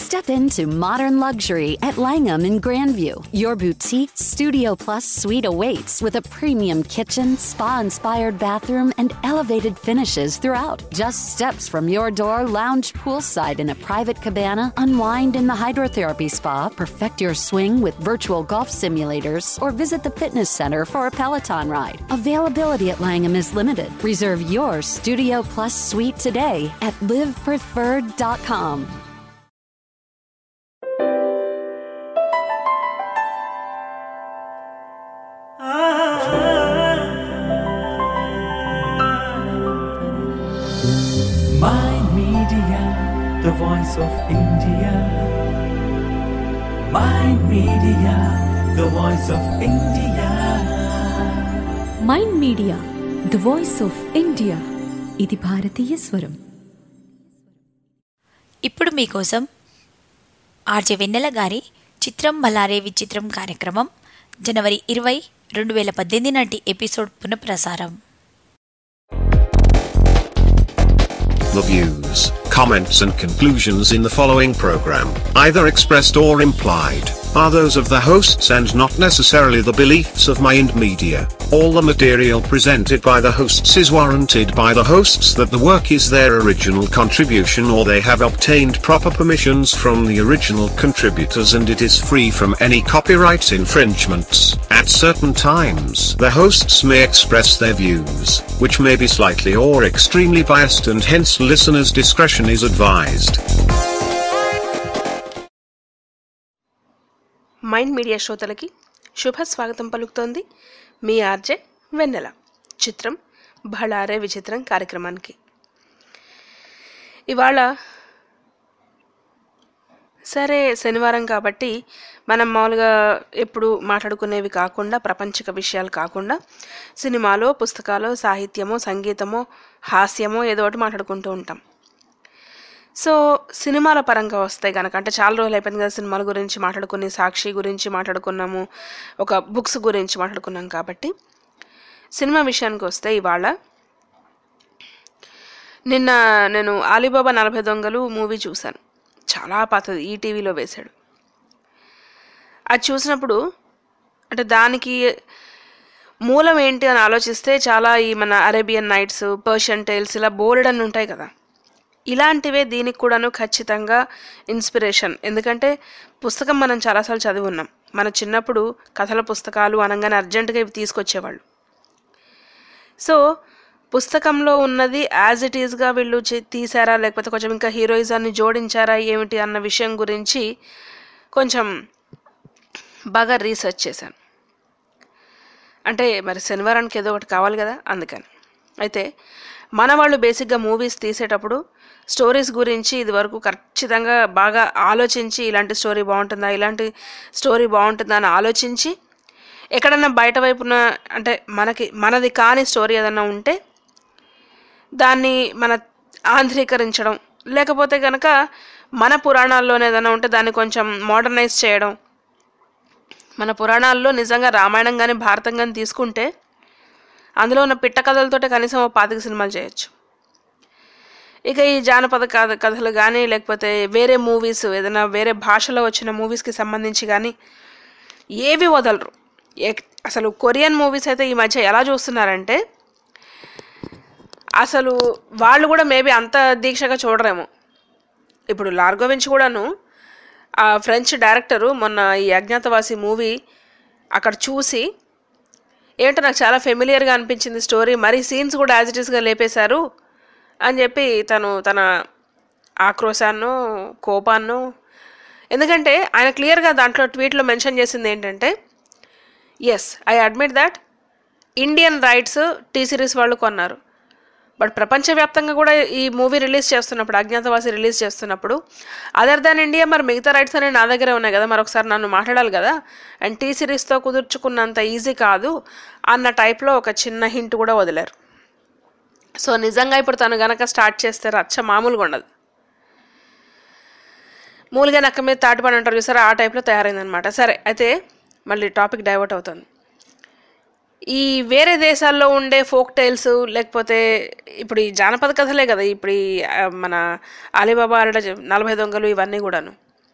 Step into modern luxury at Langham in Grandview. Your boutique Studio Plus suite awaits with a premium kitchen, spa inspired bathroom, and elevated finishes throughout. Just steps from your door, lounge poolside in a private cabana, unwind in the hydrotherapy spa, perfect your swing with virtual golf simulators, or visit the fitness center for a Peloton ride. Availability at Langham is limited. Reserve your Studio Plus suite today at livepreferred.com. My Media, the voice of India. My Media, the voice of India. Mind Media the voice of India ఇది భారతీయ స్వరం ఇప్పుడు మీకోసం RJ వెన్నెల గారి చిత్రం బలారే విచిత్రం కార్యక్రమం జనవరి ఇరవై రెండు వేల పద్దెనిమిది నాటి ఎపిసోడ్ పునఃప్రసారం The views, comments, and conclusions in the following program, either expressed or implied, are those of the hosts and not necessarily the beliefs of Mind Media. All the material presented by the hosts is warranted by the hosts that the work is their original contribution or they have obtained proper permissions from the original contributors and it is free from any copyright infringements. At certain times, the hosts may express their views, which may be slightly or extremely biased and hence listeners' discretion is advised. Mind Media శ్రోతలకి శుభ స్వాగతం పలుకుతోంది మీ RJ వెన్నెల చిత్రం బళారే విచిత్రం కార్యక్రమానికి ఇవాళ సరే శనివారం కాబట్టి మనం మామూలుగా ఎప్పుడు మాట్లాడుకునేవి కాకుండా ప్రపంచక విషయాలు కాకుండా సినిమాలో పుస్తకాలు సాహిత్యమో సంగీతమో హాస్యమో ఏదో ఒకటి మాట్లాడుకుంటూ ఉంటాం సో సినిమాల పరంగా వస్తాయి కనుక అంటే చాలా రోజులు అయిపోయింది కదా సినిమాల గురించి మాట్లాడుకుని సాక్షి గురించి మాట్లాడుకున్నాము ఒక బుక్స్ గురించి మాట్లాడుకున్నాం కాబట్టి సినిమా విషయానికి వస్తే ఇవాళ నిన్న నేను ఆలీబాబా నలభై దొంగలు మూవీ చూశాను చాలా పాతది ఈటీవీలో వేశాడు అది చూసినప్పుడు అంటే దానికి మూలం ఏంటి అని ఆలోచిస్తే చాలా ఈ మన అరేబియన్ నైట్స్ పర్షియన్ టైల్స్ ఇలా బోర్డ్ అని ఉంటాయి కదా ఇలాంటివే దీనికి కూడాను ఖచ్చితంగా ఇన్స్పిరేషన్ ఎందుకంటే పుస్తకం మనం చాలాసార్లు చదివి ఉన్నాం మన చిన్నప్పుడు కథల పుస్తకాలు అనగానే అర్జెంటుగా ఇవి తీసుకొచ్చేవాళ్ళు సో పుస్తకంలో ఉన్నది యాజ్ ఇట్ ఈస్గా వీళ్ళు చే- తీసారా లేకపోతే కొంచెం ఇంకా హీరోయిజాన్ని జోడించారా ఏమిటి అన్న విషయం గురించి కొంచెం బాగా రీసెర్చ్ చేశాను అంటే మరి శనివారానికి ఏదో ఒకటి కావాలి కదా అందుకని అయితే మన వాళ్ళు బేసిక్గా మూవీస్ తీసేటప్పుడు స్టోరీస్ గురించి ఇదివరకు ఖచ్చితంగా బాగా ఆలోచించి ఇలాంటి స్టోరీ బాగుంటుందా ఇలాంటి స్టోరీ బాగుంటుందా అని ఆలోచించి ఎక్కడన్నా బయట వైపున అంటే మనకి మనది కాని స్టోరీ ఏదన్నా ఉంటే దాన్ని మన ఆంధ్రీకరించడం లేకపోతే కనుక మన పురాణాల్లోనే ఏదైనా ఉంటే దాన్ని కొంచెం మోడర్నైజ్ చేయడం మన పురాణాల్లో నిజంగా రామాయణం కానీ భారతం కానీ తీసుకుంటే అందులో ఉన్న పిట్ట కథలతోటే కనీసం ఓ పాతిక సినిమాలు చేయొచ్చు ఇక ఈ జానపద కథ కథలు కానీ లేకపోతే వేరే మూవీస్ ఏదైనా వేరే భాషలో వచ్చిన మూవీస్కి సంబంధించి కానీ ఏవి వదలరు ఎక్- అసలు కొరియన్ మూవీస్ అయితే ఈ మధ్య ఎలా చూస్తున్నారంటే అసలు వాళ్ళు కూడా మేబీ అంత దీక్షగా చూడరేమో ఇప్పుడు లార్గోవించ్ కూడాను ఆ ఫ్రెంచ్ డైరెక్టరు మొన్న ఈ అజ్ఞాతవాసి మూవీ అక్కడ చూసి ఏంటో నాకు చాలా ఫెమిలియర్గా అనిపించింది స్టోరీ మరి సీన్స్ కూడా యాజ్ ఇట్ ఈస్గా లేపేశారు అని చెప్పి తను తన ఆక్రోశాన్నో కోపాన్నో ఎందుకంటే ఆయన క్లియర్గా దాంట్లో ట్వీట్లో మెన్షన్ చేసింది ఏంటంటే yes I admit that Indian rights T Series వాళ్ళు కొన్నారు బట్ ప్రపంచవ్యాప్తంగా కూడా ఈ మూవీ రిలీజ్ చేస్తున్నప్పుడు అజ్ఞాతవాసి రిలీజ్ చేస్తున్నప్పుడు అదర్ దాన్ ఇండియా మరి మిగతా రైట్స్ అనేవి నా దగ్గరే ఉన్నాయి కదా మరొకసారి నన్ను మాట్లాడాలి కదా అండ్ టీ సిరీస్తో కుదుర్చుకున్నంత ఈజీ కాదు అన్న టైప్లో ఒక చిన్న హింట్ కూడా వదిలారు సో నిజంగా ఇప్పుడు తను గనక స్టార్ట్ చేస్తే రచ్చ మామూలుగా ఉండదు మూలుగా నక్క మీద తాటిపడి అంటారు చూసారా ఆ టైప్లో తయారైందనమాట సరే అయితే మళ్ళీ టాపిక్ డైవర్ట్ అవుతుంది ఈ వేరే దేశాల్లో ఉండే ఫోక్ టైల్స్ లేకపోతే ఇప్పుడు ఈ జానపద కథలే కదా ఇప్పుడు ఈ ఆ, మన అలీబాబా అరడ నలభై దొంగలు ఇవన్నీ కూడాను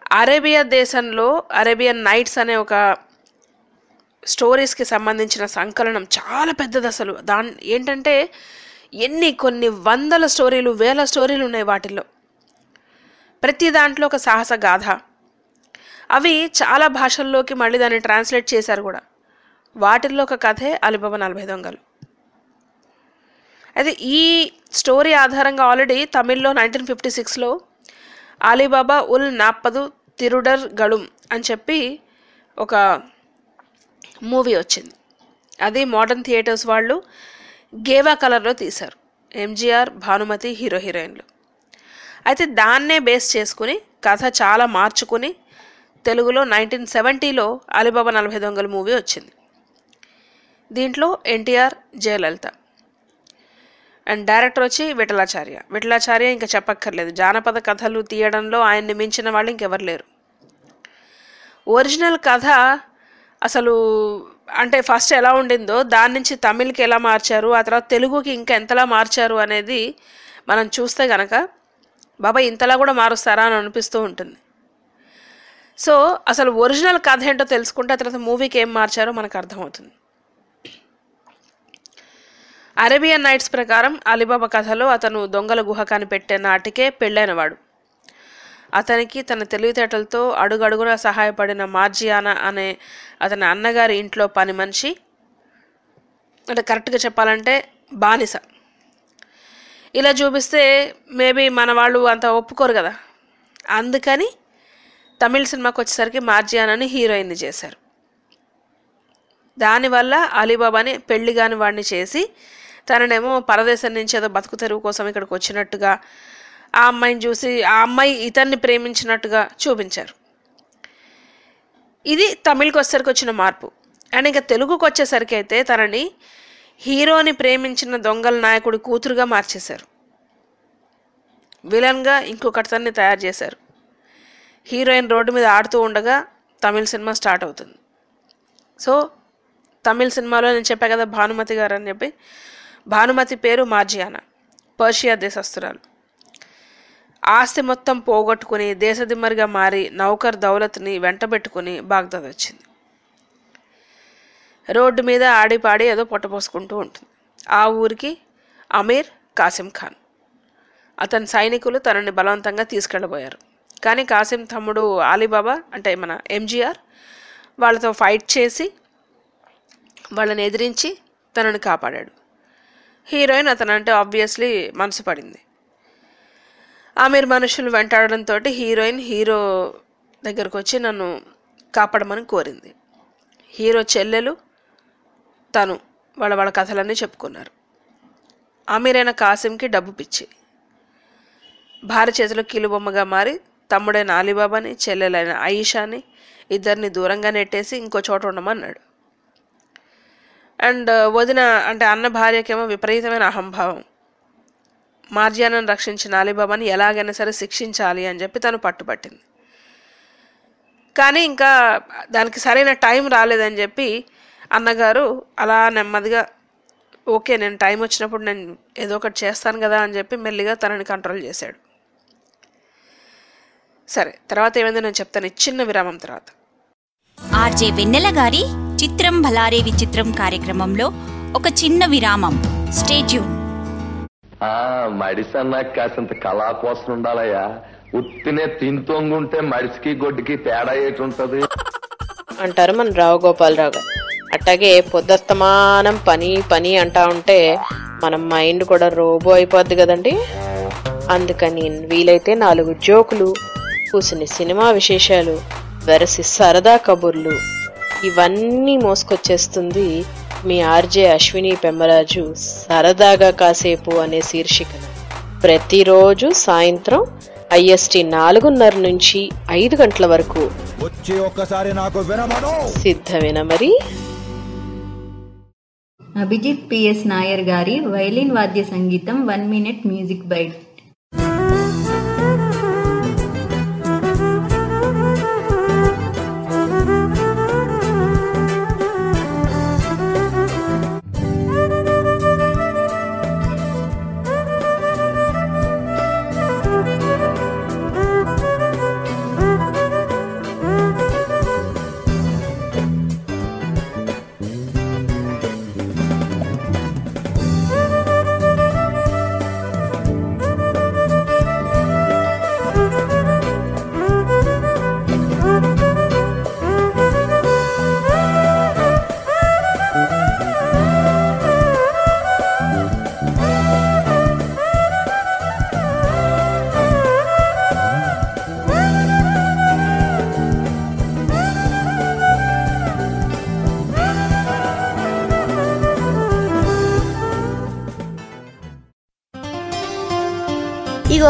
అరేబియా దేశంలో అరేబియన్ నైట్స్ అనే ఒక స్టోరీస్కి సంబంధించిన సంకలనం చాలా పెద్దది అసలు దాని ఏంటంటే ఎన్ని కొన్ని వందల స్టోరీలు వేల స్టోరీలు ఉన్నాయి వాటిల్లో ప్రతి దాంట్లో ఒక సాహస గాథ అవి చాలా భాషల్లోకి మళ్ళీ దాన్ని ట్రాన్స్లేట్ చేశారు కూడా వాటిల్లో ఒక కథే అలిబాబా నలభై దొంగలు అయితే ఈ స్టోరీ ఆధారంగా ఆల్రెడీ తమిళ్లో నైన్టీన్ ఫిఫ్టీ సిక్స్లో అలీబాబా ఉల్ నాప్పదు తిరుడర్ గడుం అని చెప్పి ఒక మూవీ వచ్చింది అది మోడర్న్ థియేటర్స్ వాళ్ళు గేవా కలర్లో తీశారు ఎంజీఆర్ భానుమతి హీరో హీరోయిన్లు అయితే దాన్నే బేస్ చేసుకుని కథ చాలా మార్చుకుని తెలుగులో నైన్టీన్ సెవెంటీలో అలీబాబా నలభై దొంగల మూవీ వచ్చింది దీంట్లో ఎన్టీఆర్ జయలలిత అండ్ డైరెక్టర్ వచ్చి విఠలాచార్య విఠలాచార్య ఇంకా చెప్పక్కర్లేదు జానపద కథలు తీయడంలో ఆయన్ని మించిన వాళ్ళు ఇంకెవరు లేరు ఒరిజినల్ కథ అసలు అంటే ఫస్ట్ ఎలా ఉండిందో దాని నుంచి తమిళ్కి ఎలా మార్చారు ఆ తర్వాత తెలుగుకి ఇంకా ఎంతలా మార్చారు అనేది మనం చూస్తే గనక బాబా ఇంతలా కూడా మారుస్తారా అని అనిపిస్తూ ఉంటుంది సో అసలు ఒరిజినల్ కథ ఏంటో తెలుసుకుంటే ఆ తర్వాత మూవీకి ఏం మార్చారో మనకు అర్థమవుతుంది అరేబియన్ నైట్స్ ప్రకారం అలీబాబా కథలో అతను దొంగల గుహ కనిపెట్టే నాటికే పెళ్ళైనవాడు అతనికి తన తెలివితేటలతో అడుగడుగునా సహాయపడిన మార్జియానా అనే అతని అన్నగారి ఇంట్లో పని మనిషి అంటే కరెక్ట్గా చెప్పాలంటే బానిస ఇలా చూపిస్తే మేబీ మన వాళ్ళు అంత ఒప్పుకోరు కదా అందుకని తమిళ సినిమాకి వచ్చేసరికి మార్జియానాని హీరోయిన్ని చేశారు దానివల్ల అలీబాబాని పెళ్లి కాని వాడిని చేసి తననేమో పరదేశం నుంచి ఏదో బతుకు తెరువు కోసం ఇక్కడికి వచ్చినట్టుగా ఆ అమ్మాయిని చూసి ఆ అమ్మాయి ఇతన్ని ప్రేమించినట్టుగా చూపించారు ఇది తమిళ్కి వచ్చేసరికి వచ్చిన మార్పు అండ్ ఇంకా తెలుగుకి వచ్చేసరికి అయితే తనని హీరోని ప్రేమించిన దొంగల నాయకుడి కూతురుగా మార్చేశారు విలన్గా ఇంకొకటితన్ని తయారు చేశారు హీరోయిన్ రోడ్డు మీద ఆడుతూ ఉండగా తమిళ సినిమా స్టార్ట్ అవుతుంది సో తమిళ సినిమాలో నేను చెప్పా కదా భానుమతి గారు అని చెప్పి భానుమతి పేరు మార్జియానా పర్షియా దేశస్తురాలు ఆస్తి మొత్తం పోగొట్టుకుని దేశదిమ్మరిగా మారి నౌకర్ దౌలత్ని వెంటబెట్టుకుని బాగ్దాద్ వచ్చింది రోడ్డు మీద ఆడిపాడి ఏదో పొట్టపోసుకుంటూ ఉంటుంది ఆ ఊరికి అమీర్ కాసిం ఖాన్ అతని సైనికులు తనని బలవంతంగా తీసుకెళ్ళబోయారు కానీ కాసిం తమ్ముడు అలీబాబా అంటే మన ఎంజీఆర్ వాళ్ళతో ఫైట్ చేసి వాళ్ళని ఎదిరించి తనని కాపాడాడు హీరోయిన్ అతను అంటే ఆబ్వియస్లీ మనసు పడింది ఆమెర్ మనుషులు వెంటాడడంతో హీరోయిన్ హీరో దగ్గరకు వచ్చి నన్ను కాపాడమని కోరింది హీరో చెల్లెలు తను వాళ్ళ వాళ్ళ కథలన్నీ చెప్పుకున్నారు అమీరైన కాసింకి డబ్బు పిచ్చి భార్య చేతిలో కీలుబొమ్మగా మారి తమ్ముడైన అలీబాబాని చెల్లెలైన ఆయిషాని ఇద్దరిని దూరంగా నెట్టేసి ఇంకో చోట ఉండమన్నాడు అండ్ వదిన అంటే అన్న భార్యకేమో విపరీతమైన అహంభావం మార్జియానను రక్షించిన అలీబాబాని ఎలాగైనా సరే శిక్షించాలి అని చెప్పి తను పట్టుబట్టింది కానీ ఇంకా దానికి సరైన టైం రాలేదని చెప్పి అన్నగారు అలా నెమ్మదిగా ఓకే నేను టైం వచ్చినప్పుడు నేను ఏదో ఒకటి చేస్తాను కదా అని చెప్పి మెల్లిగా తనని కంట్రోల్ చేశాడు సరే తర్వాత ఏమైందో నేను చెప్తాను ఈ చిన్న విరామం తర్వాత ఆర్జే వెన్నెల గారి చిత్రం భలారే విచిత్రం కార్యక్రమంలో ఒక చిన్న విరామం స్టేట్యూన్ ఆ మడిసన్నా కాసింత కళా కోసం ఉండాలయ్యా ఉత్తినే తింతొంగుంటే మడిసికి గొడ్డుకి తేడా ఏటి ఉంటది అంటారు మన రావు గోపాలరావు గారు అట్లాగే పొద్దుస్తమానం పని పని అంటా ఉంటే మన మైండ్ కూడా రోబో అయిపోద్ది కదండి అందుకని వీలైతే నాలుగు జోకులు కూసిన సినిమా విశేషాలు వెరసి సరదా కబుర్లు ఇవన్నీ మోసుకొచ్చేస్తుంది మీ ఆర్జే అశ్విని పెమ్మరాజు సరదాగా కాసేపు అనే శీర్షికన ప్రతిరోజు సాయంత్రం ఐఎస్టి నాలుగున్నర నుంచి ఐదు గంటల వరకు వచ్చి ఒక్కసారి నాకు వినమను సిద్ధమేనా మరి అభిజిత్ పిఎస్ నాయర్ గారి వైలిన్ వాద్య సంగీతం వన్ మినిట్ మ్యూజిక్ బైట్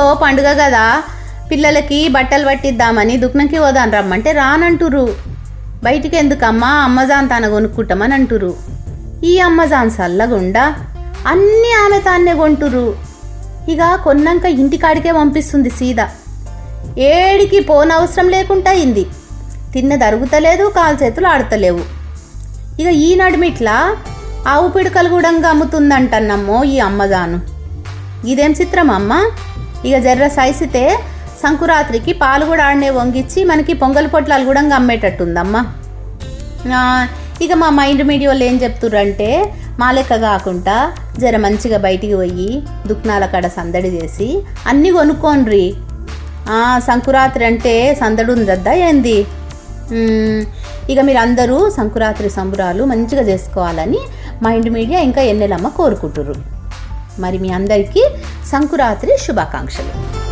పండుగ కదా పిల్లలకి బట్టలు పట్టిద్దామని దుఃఖంకి పోదాం రమ్మంటే రానంటురు బయటికి ఎందుకమ్మా అమ్మజాన్ తన కొనుక్కుంటామని అంటురు ఈ అమ్మజాన్ సల్లగుండా అన్నీ ఆమె తాన్నే కొంటురు ఇక కొన్నాక ఇంటికాడికే పంపిస్తుంది సీదా ఏడికి పోనవసరం లేకుండా అయింది తిన్నది అరుగుతలేదు కాలు చేతులు ఆడతలేవు ఇక ఈ నడుమిట్లా ఆవు పిడకలు కూడా అమ్ముతుందంటన్నమ్మో ఈ అమ్మజాను ఇదేం చిత్రం అమ్మ ఇక జర్ర సైసితే సంకురాత్రికి పాలు కూడా ఆడనే వంగిచ్చి మనకి పొంగల్ పొట్లాలు కూడా అమ్మేటట్టుందమ్మా ఆ, ఇక మా మైండ్ మీడియాలో ఏం చెప్తుర్రంటే మా లెక్క కాకుండా జర మంచిగా బయటికి పోయి దుక్నాల కాడ సందడి చేసి అన్నీ కొనుక్కోండ్రి ఆ, సంకురాత్రి అంటే సందడి ఉందద్దా ఏంది మ్మ్, ఇక మీరు అందరూ సంకురాత్రి సంబురాలు మంచిగా చేసుకోవాలని మైండ్ మీడియా ఇంకా ఎన్నెలమ్మ కోరుకుంటుర్రు మరి మీ అందరికీ సంకురాత్రి శుభాకాంక్షలు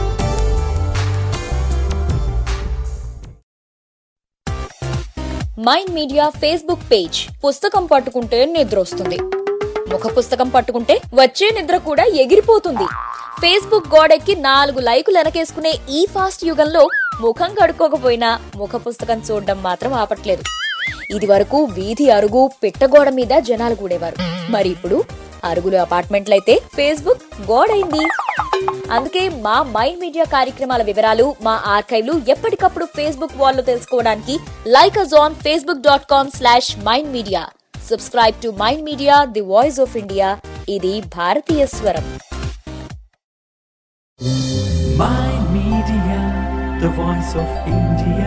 మైండ్ మీడియా ఫేస్బుక్ పేజ్ పుస్తకం పట్టుకుంటే నిద్ర వస్తుంది ముఖ పుస్తకం పట్టుకుంటే వచ్చే నిద్ర కూడా ఎగిరిపోతుంది ఫేస్బుక్ గోడెక్కి నాలుగు లైకులు వెనకేసుకునే ఈ ఫాస్ట్ యుగంలో ముఖం కడుక్కోకపోయినా ముఖ పుస్తకం చూడడం మాత్రం ఆపట్లేదు ఇది వరకు వీధి అరుగు పిట్టగోడ మీద జనాలు కూడేవారు మరి ఇప్పుడు అరుగులు అపార్ట్మెంట్లయితే ఫేస్బుక్ గోడైంది అందుకే మా మైండ్ మీడియా కార్యక్రమాల వివరాలు మా ఆర్కైవ్లు ఎప్పటికప్పుడు ఫేస్బుక్ వాల్లో తెలుసుకోవడానికి like us on Facebook dot com slash Mind Media subscribe to Mind Media the voice of India ఇది భారతీయ స్వరం Mind Media, the voice of India.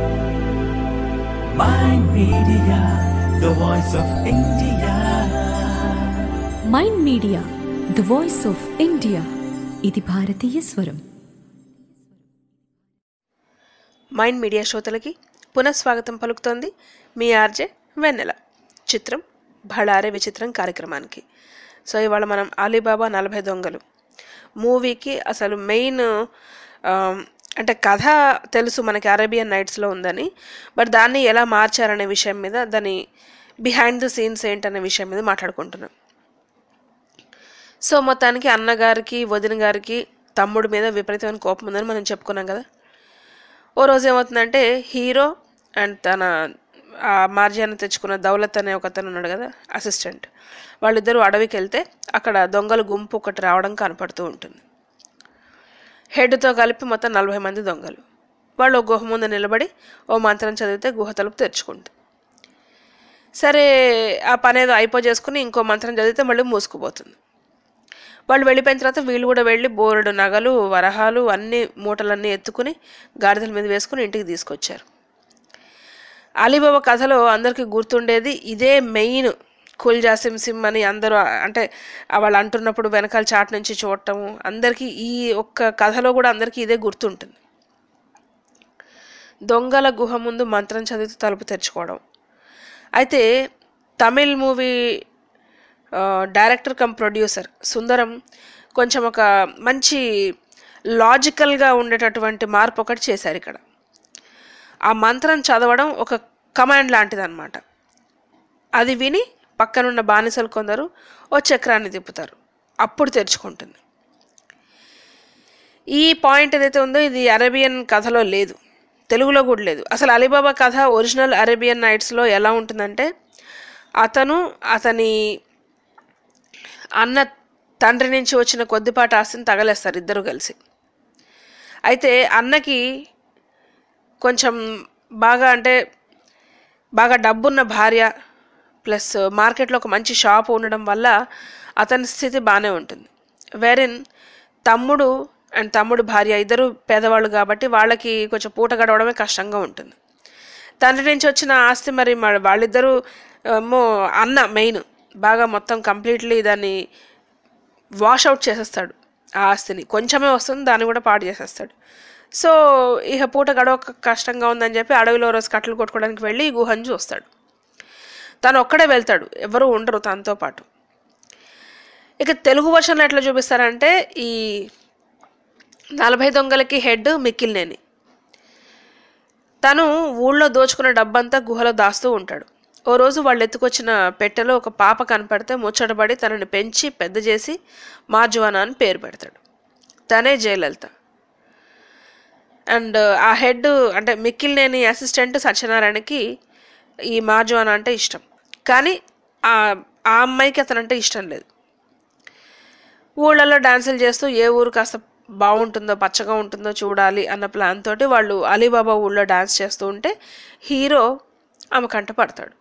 Mind Media, the voice of India. Mind Media the voice of India ఇది భారతీయ స్వరం mind Media శ్రోతలకి పునఃస్వాగతం పలుకుతోంది మీ RJ వెన్నెల చిత్రం భళారే విచిత్రం కార్యక్రమానికి సో ఇవాళ మనం అలీబాబా నలభై దొంగలు మూవీకి అసలు మెయిన్ అంటే కథ తెలుసు మనకి అరేబియన్ నైట్స్లో ఉందని బట్ దాన్ని ఎలా మార్చారనే విషయం మీద దాని బిహైండ్ ద సీన్స్ ఏంటనే విషయం మీద మాట్లాడుకుంటున్నాం సో మొత్తానికి అన్నగారికి వదిన గారికి తమ్ముడి మీద విపరీతమైన కోపం ఉందని మనం చెప్పుకున్నాం కదా ఓ రోజు ఏమవుతుందంటే హీరో అండ్ తన ఆ మార్జాన్ని తెచ్చుకున్న దౌలత్ అనే ఒక అతను ఉన్నాడు కదా అసిస్టెంట్ వాళ్ళిద్దరూ అడవికి వెళ్తే అక్కడ దొంగల గుంపు ఒకటి రావడం కనపడుతూ ఉంటుంది హెడ్తో కలిపి మొత్తం నలభై మంది దొంగలు వాళ్ళు ఒక గుహ ముందు నిలబడి ఓ మంత్రం చదివితే గుహ తలుపు తెరుచుకుంటుంది సరే ఆ పని ఏదో అయిపో చేసుకుని ఇంకో మంత్రం చదివితే మళ్ళీ మూసుకుపోతుంది వాళ్ళు వెళ్ళిపోయిన తర్వాత వీళ్ళు కూడా వెళ్ళి బోరెడు నగలు వరహాలు అన్ని మూటలన్నీ ఎత్తుకుని గాడిదల మీద వేసుకుని ఇంటికి తీసుకొచ్చారు అలీబాబా కథలో అందరికీ గుర్తుండేది ఇదే మెయిన్ కుల్ జాసిం సిమ్ అని అందరూ అంటే వాళ్ళు అంటున్నప్పుడు వెనకాల చాట్ నుంచి చూడటము అందరికీ ఈ ఒక్క కథలో కూడా అందరికీ ఇదే గుర్తుంటుంది దొంగల గుహ ముందు మంత్రం చదివితే తలుపు తెరుచుకోవడం అయితే Tamil movie director cum producer Sundaram కొంచెం ఒక మంచి లాజికల్గా ఉండేటటువంటి మార్పు ఒకటి చేశారు ఇక్కడ ఆ మంత్రం చదవడం ఒక కమాండ్ లాంటిది అనమాట అది విని పక్కనున్న బానిసలు కొందరు ఓ చక్రాన్ని తిప్పుతారు అప్పుడు తెరుచుకుంటుంది ఈ పాయింట్ ఏదైతే ఉందో ఇది అరేబియన్ కథలో లేదు తెలుగులో కూడా లేదు అసలు అలీబాబా కథ ఒరిజినల్ అరేబియన్ నైట్స్లో ఎలా ఉంటుందంటే అతను అతని అన్న తండ్రి నుంచి వచ్చిన కొద్దిపాటి ఆస్తిని తగలేస్తారు ఇద్దరు కలిసి అయితే అన్నకి కొంచెం బాగా అంటే బాగా డబ్బున్న భార్య ప్లస్ మార్కెట్లో ఒక మంచి షాప్ ఉండడం వల్ల అతని స్థితి బాగానే ఉంటుంది వేరిన్ తమ్ముడు అండ్ తమ్ముడు భార్య ఇద్దరు పేదవాళ్ళు కాబట్టి వాళ్ళకి కొంచెం పూట గడవడమే కష్టంగా ఉంటుంది తండ్రి నుంచి వచ్చిన ఆస్తి మరి మా- వాళ్ళిద్దరూ ఏమో అన్న మెయిన్ బాగా మొత్తం కంప్లీట్లీ దాన్ని వాష్ అవుట్ చేసేస్తాడు ఆ ఆస్తిని కొంచెమే వస్తుంది దాన్ని కూడా పాడు చేసేస్తాడు సో ఇక పూట గడవ కష్టంగా ఉందని చెప్పి అడవిలో రోజు కట్టలు కొట్టుకోవడానికి వెళ్ళి ఈ గుహను చూస్తాడు తను ఒక్కడే వెళ్తాడు ఎవరు ఉండరు తనతో పాటు ఇక తెలుగు వర్షన్లో ఎట్లా చూపిస్తారంటే ఈ నలభై దొంగలకి హెడ్ మిక్కిలినేని తను ఊళ్ళో దోచుకున్న డబ్బంతా గుహలో దాస్తూ ఉంటాడు ఓ రోజు వాళ్ళు ఎత్తుకొచ్చిన పెట్టెలో ఒక పాప కనపడితే ముచ్చటపడి తనని పెంచి పెద్ద చేసి మార్జువానా అని పేరు పెడతాడు తనే జయలలిత అండ్ ఆ హెడ్ అంటే మిక్కిలినేని అసిస్టెంట్ సత్యనారాయణకి ఈ మార్జువాన అంటే ఇష్టం కానీ ఆ ఆ అమ్మాయికి అతనంటే ఇష్టం లేదు ఊళ్ళల్లో డాన్సులు చేస్తూ ఏ ఊరు కాస్త బాగుంటుందో పచ్చగా ఉంటుందో చూడాలి అన్న ప్లాన్ తోటి వాళ్ళు అలీబాబా ఊళ్ళో డాన్స్ చేస్తూ ఉంటే హీరో ఆమె కంట పడతాడు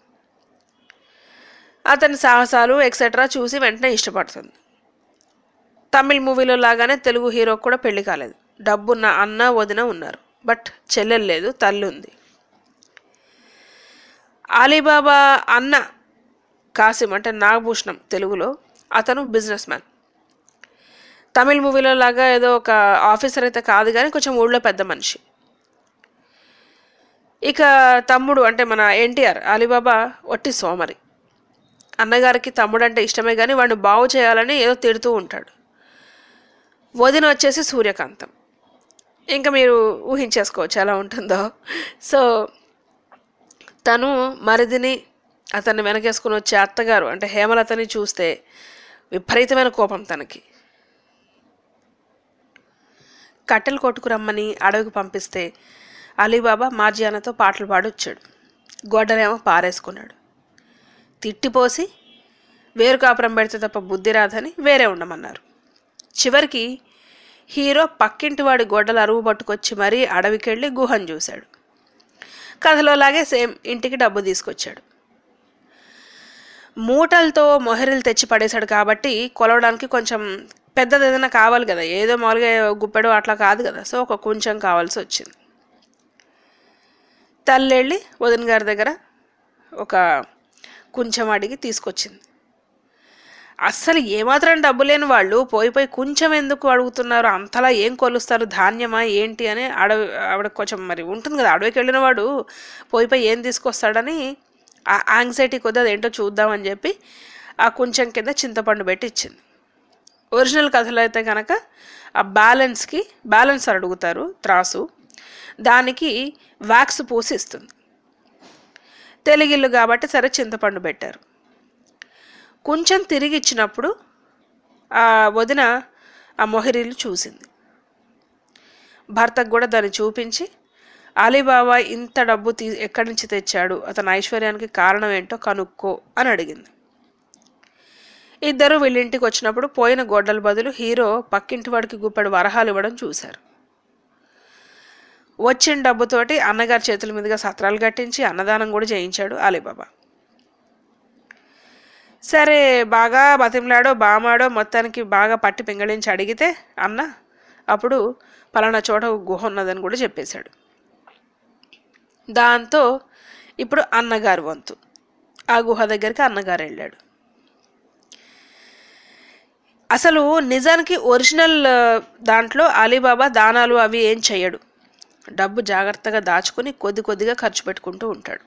అతని సాహసాలు ఎక్సెట్రా చూసి వెంటనే ఇష్టపడుతుంది తమిళ్ మూవీలో లాగానే తెలుగు హీరోకి కూడా పెళ్లి కాలేదు డబ్బున్న అన్న వదిన ఉన్నారు బట్ చెల్లెలు లేదు తల్లి ఉంది అలీబాబా అన్న కాసిం అంటే నాగభూషణం తెలుగులో అతను బిజినెస్ మ్యాన్ తమిళ్ మూవీలో లాగా ఏదో ఒక ఆఫీసర్ అయితే కాదు కానీ కొంచెం ఊళ్ళో పెద్ద మనిషి ఇక తమ్ముడు అంటే మన ఎన్టీఆర్ అలీబాబా ఒట్టి సోమరి అన్నగారికి తమ్ముడు అంటే ఇష్టమే కానీ వాడిని బాగు చేయాలని ఏదో తిడుతూ ఉంటాడు వదిన వచ్చేసి సూర్యకాంతం ఇంకా మీరు ఊహించేసుకోవచ్చు ఎలా ఉంటుందో సో తను మరిదిని అతన్ని వెనకేసుకుని వచ్చే అత్తగారు అంటే హేమలతని చూస్తే విపరీతమైన కోపం తనకి కట్టెలు కొట్టుకురమ్మని అడవికి పంపిస్తే అలీబాబా మార్జియానతో పాటలు పాడొచ్చాడు గొడ్డలేమో పారేసుకున్నాడు తిట్టిపోసి వేరు కాపురం పెడితే తప్ప బుద్ధి రాదని వేరే ఉండమన్నారు చివరికి హీరో పక్కింటి వాడి గొడ్డలు అరువు పట్టుకొచ్చి మరీ అడవికెళ్ళి గుహను చూశాడు కథలోలాగే సేమ్ ఇంటికి డబ్బు తీసుకొచ్చాడు మూటలతో మొహరీలు తెచ్చి పడేశాడు కాబట్టి కొలవడానికి కొంచెం పెద్దది ఏదైనా కావాలి కదా ఏదో మామూలుగా గుప్పెడు అట్లా కాదు కదా సో ఒక కొంచెం కావాల్సి వచ్చింది తల్లి వెళ్ళి వదిన గారి దగ్గర ఒక కొంచెం అడిగి తీసుకొచ్చింది అస్సలు ఏమాత్రం డబ్బు లేని వాళ్ళు పోయి పోయి కొంచెం ఎందుకు అడుగుతున్నారు అంతలా ఏం కొలుస్తారు ధాన్యమా ఏంటి అని అడవి ఆవిడ కొంచెం మరి ఉంటుంది కదా అడవికి వెళ్ళిన వాడు పోయి పోయి ఏం తీసుకొస్తాడని ఆ యాంగ్జైటీ కొద్ది అదేంటో చూద్దామని చెప్పి ఆ కొంచెం కింద చింతపండు పెట్టి ఇచ్చింది ఒరిజినల్ కథలో అయితే కనుక ఆ బ్యాలెన్స్కి బ్యాలెన్సర్ అడుగుతారు త్రాసు దానికి వ్యాక్స్ పూసి ఇస్తుంది తెలుగిల్లు కాబట్టి సరే చింతపండు పెట్టారు కొంచెం తిరిగి ఇచ్చినప్పుడు ఆ వదిన ఆ మొహరీలు చూసింది భర్తకు కూడా దాన్ని చూపించి అలీబాబా ఇంత డబ్బు తీ ఎక్కడి నుంచి తెచ్చాడు అతని ఐశ్వర్యానికి కారణం ఏంటో కనుక్కో అని అడిగింది ఇద్దరు వీళ్ళింటికి వచ్చినప్పుడు పోయిన గొడ్డల బదులు హీరో పక్కింటి వాడికి గుప్పెడు వరహాలు ఇవ్వడం చూశారు వచ్చిన డబ్బుతోటి అన్నగారి చేతుల మీదుగా సత్రాలు కట్టించి అన్నదానం కూడా చేయించాడు అలీబాబా సరే బాగా బతిమలాడో బామాడో మొత్తానికి బాగా పట్టి పింగళించి అడిగితే అన్న అప్పుడు పలానా చోట ఒక గుహ ఉన్నదని కూడా చెప్పేశాడు దాంతో ఇప్పుడు అన్నగారు వంతు ఆ గుహ దగ్గరికి అన్నగారు వెళ్ళాడు అసలు నిజానికి ఒరిజినల్ ఆ, దాంట్లో అలీబాబా దానాలు అవి ఏం చెయ్యడు డబ్బు జాగ్రత్తగా దాచుకుని కొద్ది కొద్దిగా ఖర్చు పెట్టుకుంటూ ఉంటాడు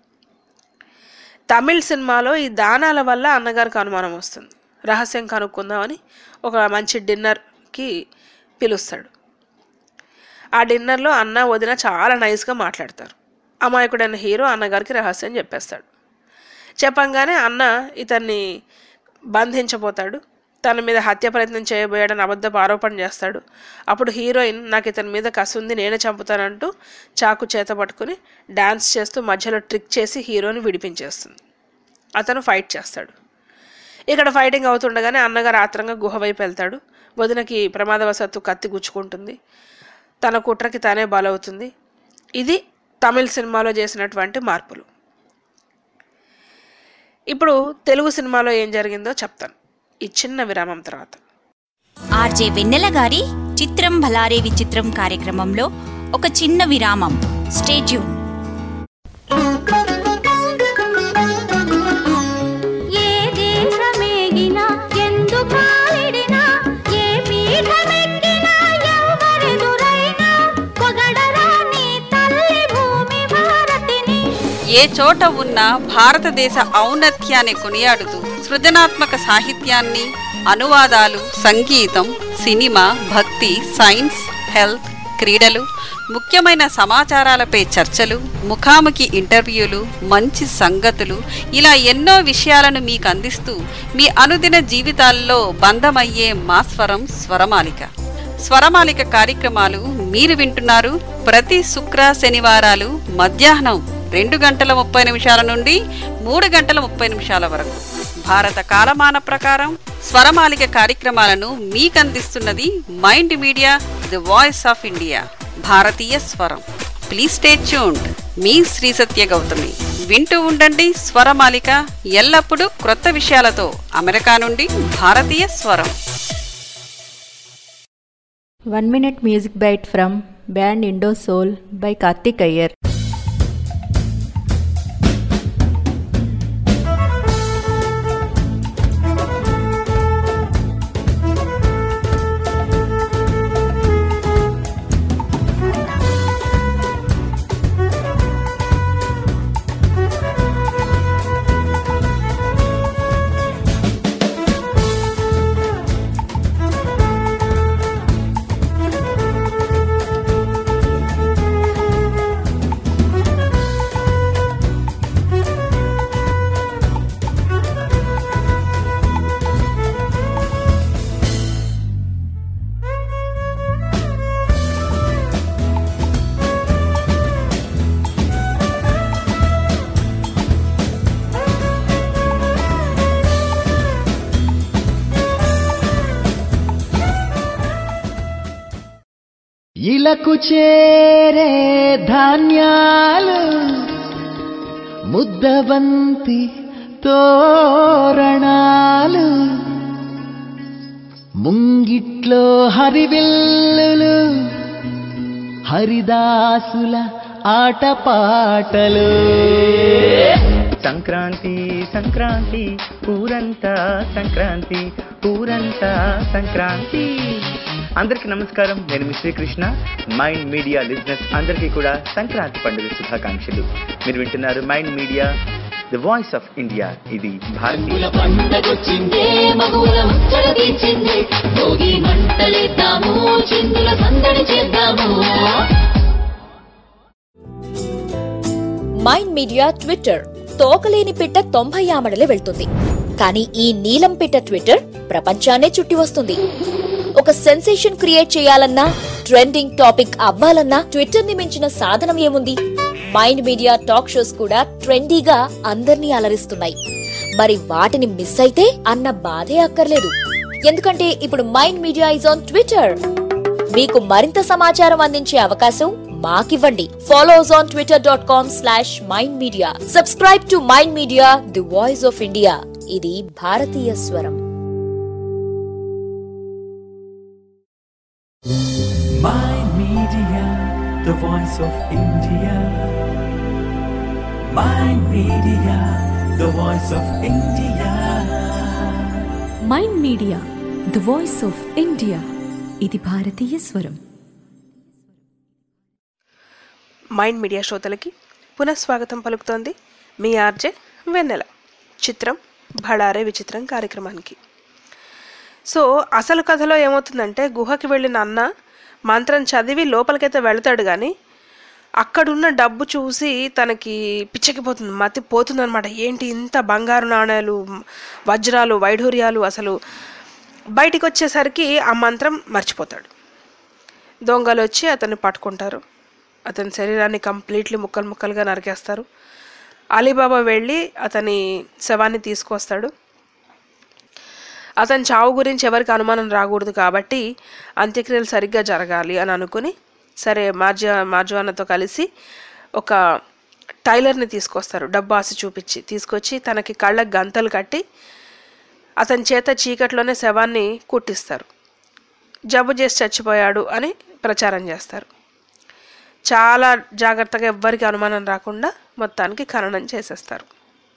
తమిళ్ సినిమాలో ఈ దానాల వల్ల అన్నగారికి అనుమానం వస్తుంది రహస్యం కనుక్కుందామని ఒక మంచి డిన్నర్కి పిలుస్తాడు ఆ డిన్నర్లో అన్న వదిన చాలా నైస్గా మాట్లాడతారు అమాయకుడైన హీరో అన్నగారికి రహస్యం చెప్పేస్తాడు చెప్పంగానే అన్న ఇతన్ని బంధించబోతాడు తన మీద హత్య ప్రయత్నం చేయబోయాడని అబద్ధపు ఆరోపణ చేస్తాడు అప్పుడు హీరోయిన్ నాకు ఇతని మీద కసి ఉంది నేనే చంపుతానంటూ చాకు చేత పట్టుకుని డాన్స్ చేస్తూ మధ్యలో ట్రిక్ చేసి హీరోని విడిపించేస్తుంది అతను ఫైట్ చేస్తాడు ఇక్కడ ఫైటింగ్ అవుతుండగానే అన్నగారు ఆత్రంగా గుహ వైపు వెళ్తాడు వదినకి ప్రమాదవశాత్తు కత్తి గుచ్చుకుంటుంది తన కుట్రకి తానే బలవుతుంది ఇది తమిళ్ సినిమాలో చేసినటువంటి మార్పులు ఇప్పుడు తెలుగు సినిమాలో ఏం జరిగిందో చెప్తాను ఈ చిన్న విరామం తర్వాత ఆర్జే వెన్నెల గారి చిత్రం భలారే విచిత్రం కార్యక్రమంలో ఒక చిన్న విరామం స్టేట్యూన్ ఏ దేశమేగినా ఎందు కాలిడినా ఏ పీఠమెక్కినా ఎవరెదురైనా పొగడరా నీ తల్లి భూమి భారతిని ఏ చోట ఉన్న భారతదేశ ఔన్నత్యాన్ని కొనియాడుతూ సృజనాత్మక సాహిత్యాన్ని అనువాదాలు సంగీతం సినిమా భక్తి సైన్స్ హెల్త్ క్రీడలు ముఖ్యమైన సమాచారాలపై చర్చలు ముఖాముఖి ఇంటర్వ్యూలు మంచి సంగతులు ఇలా ఎన్నో విషయాలను మీకు అందిస్తూ మీ అనుదిన జీవితాల్లో బంధమయ్యే మా స్వరం స్వరమాలిక స్వరమాలిక కార్యక్రమాలు మీరు వింటున్నారు ప్రతి శుక్ర శనివారాలు మధ్యాహ్నం రెండు గంటల ముప్పై నిమిషాల నుండి మూడు గంటల ముప్పై నిమిషాల వరకు భారత కాలమాన ప్రకారం స్వరమాలిక కార్యక్రమాలను మీకందిస్తున్నది Mind Media the voice of India భారతీయ స్వరం ప్లీజ్ స్టే ట్యూన్డ్ మీ శ్రీ సత్య గౌతమి వింటూ ఉండండి స్వరమాలిక ఎల్లప్పుడూ క్రొత్త విషయాలతో అమెరికా నుండి భారతీయ స్వరం one minute music bite from band Indo Soul by Karthik Iyer ఇలకు చేరే ధాన్యాలు ముద్దబంతి తోరణాలు ముంగిట్లో హరివిల్లులు హరిదాసుల ఆటపాటలు సంక్రాంతి సంక్రాంతి ఊరంతా సంక్రాంతి ఊరంతా సంక్రాంతి అందరికీ నమస్కారం నేను మీ శ్రీకృష్ణ మైండ్ మీడియా బిజినెస్ అందరికీ కూడా సంక్రాంతి పండుగ శుభాకాంక్షలు మీరు వింటున్నారు Mind Media the voice of India ఇది భారతీయ పండగొచ్చిందే మగువుల ముచ్చట తీర్చిందే భోగి మంటలేద్దాము చిందుల సందడి చేద్దాము మైండ్ మీడియా ట్విట్టర్ తోకలేని పిట్ట తొంభై ఆమడలే వెళ్తుంది కానీ ఈ నీలం పిట్ట ట్విట్టర్ ప్రపంచాన్నే చుట్టి వస్తుంది ఒక సెన్సేషన్ క్రియేట్ చేయాలన్నా ట్రెండింగ్ టాపిక్ అవ్వాలన్నా ట్విట్టర్ ని మించిన సాధనం ఏముంది మైండ్ మీడియా టాక్ షోస్ కూడా ట్రెండీగా అందర్నీ అలరిస్తున్నాయి మరి వాటిని మిస్ అయితే అన్న బాధే అక్కర్లేదు ఎందుకంటే ఇప్పుడు Mind Media is on Twitter మీకు మరింత సమాచారం అందించే అవకాశం మాకివ్వండి follow us on Twitter dot com slash Mind Media subscribe to Mind Media the voice of India ఇది భారతీయ స్వరం Mind Media, the voice of India. Mind Media, the voice of India. Mind Media the voice of India ఇది భారతీయ స్వరం mind Media శ్రోతలకి పునఃస్వాగతం పలుకుతోంది మీ RJ వెన్నెల చిత్రం భడారే విచిత్రం కార్యక్రమానికి సో అసలు కథలో ఏమవుతుందంటే గుహకి వెళ్ళిన అన్న మంత్రం చదివి లోపలికైతే వెళతాడు కానీ అక్కడున్న డబ్బు చూసి తనకి పిచ్చకిపోతుంది మతి పోతుందన్నమాట ఏంటి ఇంత బంగారు నాణేలు వజ్రాలు వైఢూర్యాలు అసలు బయటికి వచ్చేసరికి ఆ మంత్రం మర్చిపోతాడు దొంగలు వచ్చి అతన్ని పట్టుకుంటారు అతని శరీరాన్ని కంప్లీట్లీ ముక్కలు ముక్కలుగా నరికేస్తారు అలీబాబా వెళ్ళి అతని శవాన్ని తీసుకొస్తాడు అతని చావు గురించి ఎవరికి అనుమానం రాకూడదు కాబట్టి అంత్యక్రియలు సరిగ్గా జరగాలి అని అనుకుని సరే మార్జ మార్జవానతో కలిసి ఒక టైలర్ని తీసుకొస్తారు డబ్బు ఆశ చూపించి తీసుకొచ్చి తనకి కళ్ళకి గంతలు కట్టి అతని చేత చీకట్లోనే శవాన్ని కుట్టిస్తారు జబ్బు చేసి చచ్చిపోయాడు అని ప్రచారం చేస్తారు చాలా జాగ్రత్తగా ఎవ్వరికి అనుమానం రాకుండా మొత్తానికి ఖననం చేసేస్తారు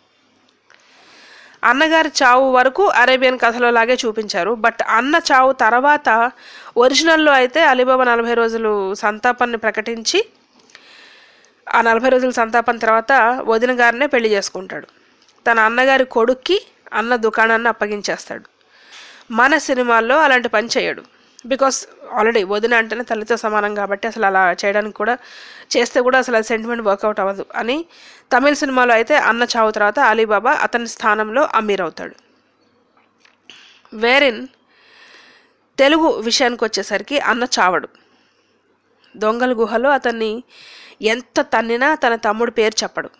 అన్నగారి చావు వరకు అరేబియన్ కథలో లాగే చూపించారు బట్ అన్న చావు తర్వాత ఒరిజినల్లో అయితే అలీబాబా నలభై రోజులు సంతాపాన్ని ప్రకటించి ఆ నలభై రోజుల సంతాపం తర్వాత వదిన గారినే పెళ్లి చేసుకుంటాడు తన అన్నగారి కొడుక్కి అన్న దుకాణాన్ని అప్పగించేస్తాడు మన సినిమాల్లో అలాంటి పని చేయడు బికాస్ ఆల్రెడీ వదిన అంటేనే తల్లితో సమానం కాబట్టి అసలు అలా చేయడానికి కూడా చేస్తే కూడా అసలు సెంటిమెంట్ వర్కౌట్ అవ్వదు అని తమిళ సినిమాలో అయితే అన్న చావు తర్వాత అలీబాబా అతని స్థానంలో అమీర్ అవుతాడు వేరిన్ తెలుగు విషయానికి వచ్చేసరికి అన్న చావడు దొంగల గుహలో అతన్ని ఎంత తన్నినా తన తమ్ముడు పేరు చెప్పడు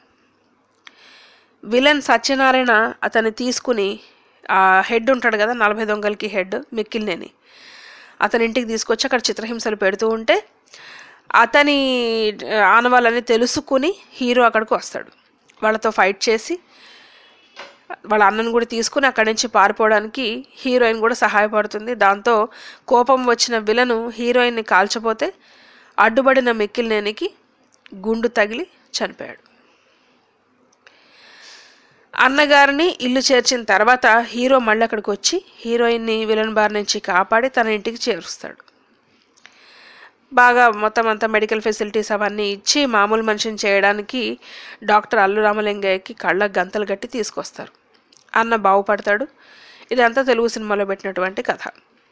విలన్ సత్యనారాయణ అతన్ని తీసుకుని ఆ హెడ్ ఉంటాడు కదా నలభై దొంగలకి హెడ్ మిక్కిలినేని అతని ఇంటికి తీసుకొచ్చి అక్కడ చిత్రహింసలు పెడుతూ ఉంటే అతని ఆనవాళ్ళని తెలుసుకుని హీరో అక్కడికి వస్తాడు వాళ్ళతో ఫైట్ చేసి వాళ్ళ అన్నను కూడా తీసుకుని అక్కడి నుంచి పారిపోవడానికి హీరోయిన్ కూడా సహాయపడుతుంది దాంతో కోపం వచ్చిన విలను హీరోయిన్ని కాల్చపోతే అడ్డుపడిన మిక్కిలినేనికి గుండు తగిలి చనిపోయాడు అన్నగారిని ఇల్లు చేర్చిన తర్వాత హీరో మళ్ళీ అక్కడికి వచ్చి హీరోయిన్ని విలన్ బార్ నుంచి కాపాడి తన ఇంటికి చేరుస్తాడు బాగా మొత్తం అంతా మెడికల్ ఫెసిలిటీస్ అవన్నీ ఇచ్చి మామూలు మనిషిని చేయడానికి డాక్టర్ అల్లు రామలింగయ్యకి కళ్ళ గంతలు కట్టి తీసుకొస్తారు అన్న బాగుపడతాడు ఇదంతా తెలుగు సినిమాలో పెట్టినటువంటి కథ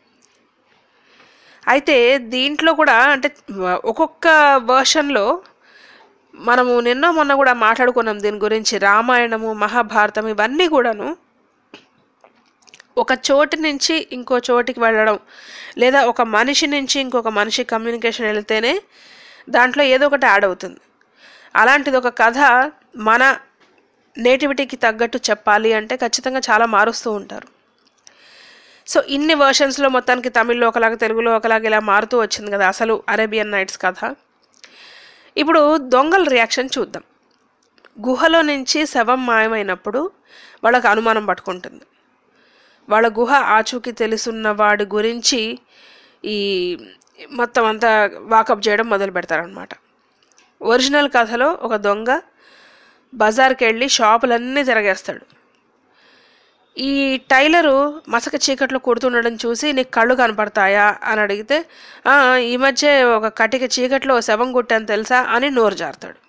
అయితే దీంట్లో కూడా అంటే ఒక్కొక్క వర్షన్లో మనము నిన్న మొన్న కూడా మాట్లాడుకున్నాం దీని గురించి రామాయణము మహాభారతం ఇవన్నీ కూడాను ఒక చోటు నుంచి ఇంకో చోటికి వెళ్ళడం లేదా ఒక మనిషి నుంచి ఇంకొక మనిషి కమ్యూనికేషన్ వెళ్తేనే దాంట్లో ఏదో ఒకటి యాడ్ అవుతుంది అలాంటిది ఒక కథ మన నేటివిటీకి తగ్గట్టు చెప్పాలి అంటే ఖచ్చితంగా చాలా మారుస్తూ ఉంటారు సో ఇన్ని వర్షన్స్లో మొత్తానికి తమిళ్లో ఒకలాగా తెలుగులో ఒకలాగా ఇలా మారుతూ వచ్చింది కదా అసలు అరేబియన్ నైట్స్ కథ ఇప్పుడు దొంగల రియాక్షన్ చూద్దాం గుహలో నుంచి శవం మాయమైనప్పుడు వాళ్ళకి అనుమానం పట్టుకుంటుంది వాళ్ళ గుహ ఆచూకీ తెలుసున్న వాడి గురించి ఈ మొత్తం అంతా వాకప్ చేయడం మొదలు పెడతారనమాట ఒరిజినల్ కథలో ఒక దొంగ బజార్కి వెళ్ళి షాపులన్నీ తిరగేస్తాడు ఈ టైలరు మసక చీకట్లో కుడుతుండడం చూసి నీకు కళ్ళు కనపడతాయా అని అడిగితే "ఆ, ఈ మధ్య ఒక కటిక చీకట్లో శవం కుట్టాను తెలుసా అని నోరు జారుతాడు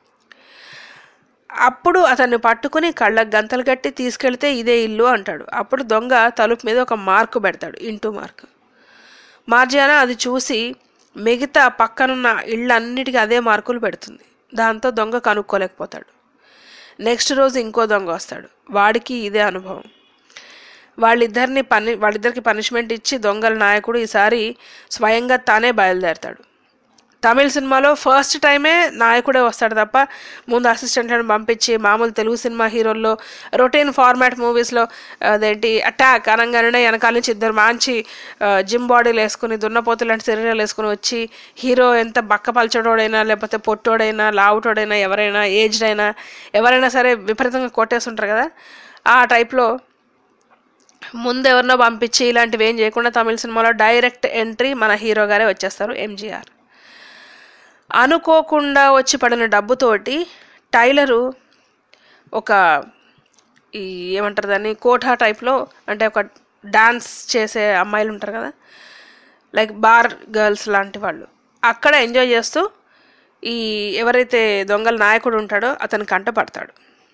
అప్పుడు అతన్ని పట్టుకుని కళ్ళకు గంతలు కట్టి తీసుకెళ్తే ఇదే ఇల్లు అంటాడు అప్పుడు దొంగ తలుపు మీద ఒక మార్కు పెడతాడు ఇంటూ మార్క్ మార్జియాన అది చూసి మిగతా పక్కనున్న ఇళ్ళన్నిటికీ అదే మార్కులు పెడుతుంది దాంతో దొంగ కనుక్కోలేకపోతాడు నెక్స్ట్ రోజు ఇంకో దొంగ వస్తాడు వాడికి ఇదే అనుభవం వాళ్ళిద్దరిని పని వాళ్ళిద్దరికి పనిష్మెంట్ ఇచ్చి దొంగల నాయకుడు ఈసారి స్వయంగా తానే బయలుదేరతాడు తమిళ సినిమాలో ఫస్ట్ టైమే నాయకుడే వస్తాడు తప్ప ముందు అసిస్టెంట్లను పంపించి మామూలు తెలుగు సినిమా హీరోల్లో రొటీన్ ఫార్మాట్ మూవీస్లో అదేంటి అటాక్ అనగానే వెనకాల నుంచి ఇద్దరు మంచి జిమ్ బాడీలు వేసుకుని దున్నపోతు లాంటి శరీరాలు వేసుకుని వచ్చి హీరో ఎంత బక్క పలచడోడైనా లేకపోతే పొట్టోడైనా లావుటోడైనా ఎవరైనా ఏజ్డ్ అయినా ఎవరైనా సరే విపరీతంగా కొట్టేస్తుంటారు కదా ఆ టైప్లో ముందు ఎవరినో పంపించి ఇలాంటివి ఏం చేయకుండా తమిళ సినిమాలో డైరెక్ట్ ఎంట్రీ మన హీరో గారే వచ్చేస్తారు ఎంజీఆర్ అనుకోకుండా వచ్చి పడిన డబ్బుతోటి టైలరు ఒక ఈ ఏమంటారు దాన్ని కోఠా టైప్లో అంటే ఒక డాన్స్ చేసే అమ్మాయిలు ఉంటారు కదా లైక్ బార్ గర్ల్స్ లాంటి వాళ్ళు అక్కడ ఎంజాయ్ చేస్తూ ఈ ఎవరైతే దొంగల నాయకుడు ఉంటాడో అతని కంట పడతాడు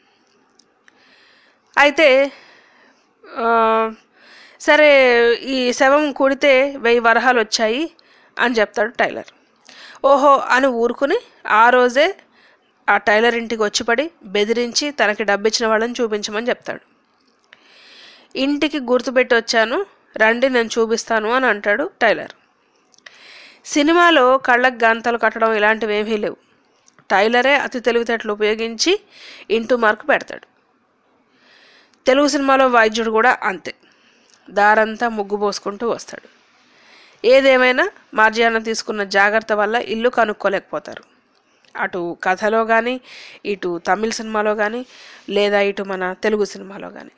అయితే ఆ, సరే ఈ శవం కూడితే వెయ్యి వరహాలు వచ్చాయి అని చెప్తాడు టైలర్ ఓహో అని ఊరుకుని ఆ రోజే ఆ టైలర్ ఇంటికి వచ్చి పడి బెదిరించి తనకి డబ్బిచ్చిన వాళ్ళని చూపించమని చెప్తాడు ఇంటికి గుర్తుపెట్టి వచ్చాను రండి నేను చూపిస్తాను అని అంటాడు టైలర్ సినిమాలో కళ్ళకు గంతలు కట్టడం ఇలాంటివి ఏమీ లేవు టైలరే అతి తెలివితేటలు ఉపయోగించి ఇంటూ మార్కు పెడతాడు తెలుగు సినిమాలో వైద్యుడు కూడా అంతే దారంతా ముగ్గు పోసుకుంటూ వస్తాడు ఏదేమైనా మార్జియాన తీసుకున్న జాగ్రత్త వల్ల ఇల్లు కనుక్కోలేకపోతారు అటు కథలో కానీ ఇటు తమిళ సినిమాలో కానీ లేదా ఇటు మన తెలుగు సినిమాలో కానీ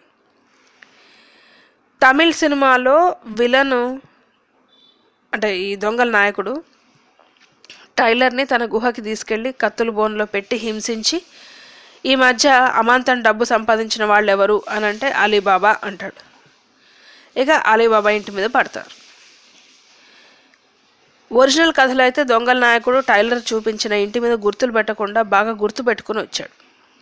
తమిళ సినిమాలో విలను అంటే ఈ దొంగల నాయకుడు టైలర్ని తన గుహకి తీసుకెళ్ళి కత్తుల బోన్లో పెట్టి హింసించి ఈ మధ్య అమాంతం డబ్బు సంపాదించిన వాళ్ళు ఎవరు అని అంటే అలీబాబా అంటాడు ఇక అలీబాబా ఇంటి మీద పడతారు ఒరిజినల్ కథలో అయితే దొంగల నాయకుడు టైలర్ చూపించిన ఇంటి మీద గుర్తులు పెట్టకుండా బాగా గుర్తు పెట్టుకుని వచ్చాడు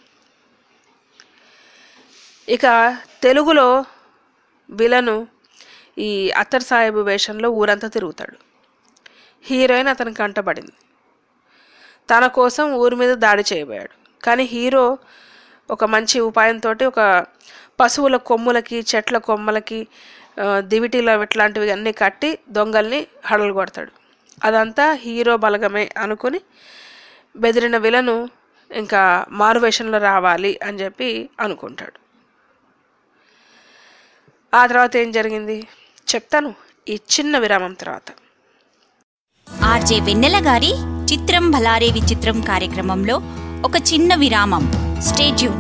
ఇక తెలుగులో విలను ఈ అత్తర్ సాహెబ్ వేషంలో ఊరంతా తిరుగుతాడు హీరోయిన్ అతనికి కంటపడింది తన కోసం ఊరి మీద దాడి చేయబోయాడు కానీ హీరో ఒక మంచి ఉపాయంతో ఒక పశువుల కొమ్ములకి చెట్ల కొమ్మలకి ఆ, దివిటీలో ఇట్లాంటివి అన్నీ కట్టి దొంగల్ని హడలు కొడతాడు అదంతా హీరో బలగమే అనుకుని బెదిరిన విలను ఇంకా మారువేషంలో రావాలి అని చెప్పి అనుకుంటాడు ఆ తర్వాత ఏం జరిగింది చెప్తాను ఈ చిన్న విరామం తర్వాత ఆర్జే వెన్నెల గారి చిత్రం భలారే విచిత్రం కార్యక్రమంలో ఒక చిన్న విరామం stay tuned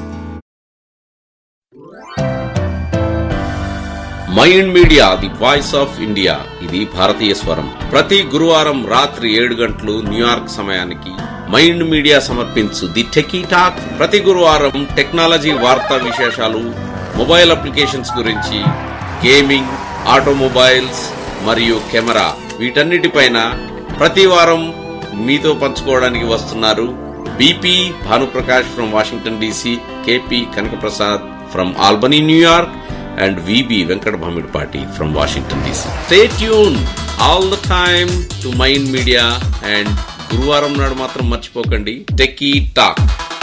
Mind Media the voice of India ఇది భారతీయ స్వరం ప్రతి గురువారం రాత్రి ఏడు గంటలు న్యూయార్క్ సమయానికి మైండ్ మీడియా సమర్పించు ది టెకీ టాక్ ప్రతి గురువారం టెక్నాలజీ వార్తా విశేషాలు మొబైల్ అప్లికేషన్స్ గురించి గేమింగ్ ఆటోమొబైల్స్ మరియు కెమెరా వీటన్నిటిపైన ప్రతి వారం మీతో పంచుకోవడానికి వస్తున్నారు BP Bhanuprakash from Washington DC KP Kanakaprasad from Albany New York and VB Venkat Bhamidpati from Washington DC. Stay tuned all the time to Mind Media and గురువారం నాడు మాత్రం మర్చిపోకండి techie talk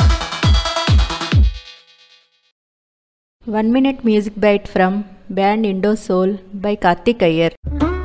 One minute music bite from band Indo Soul by Karthik Iyer.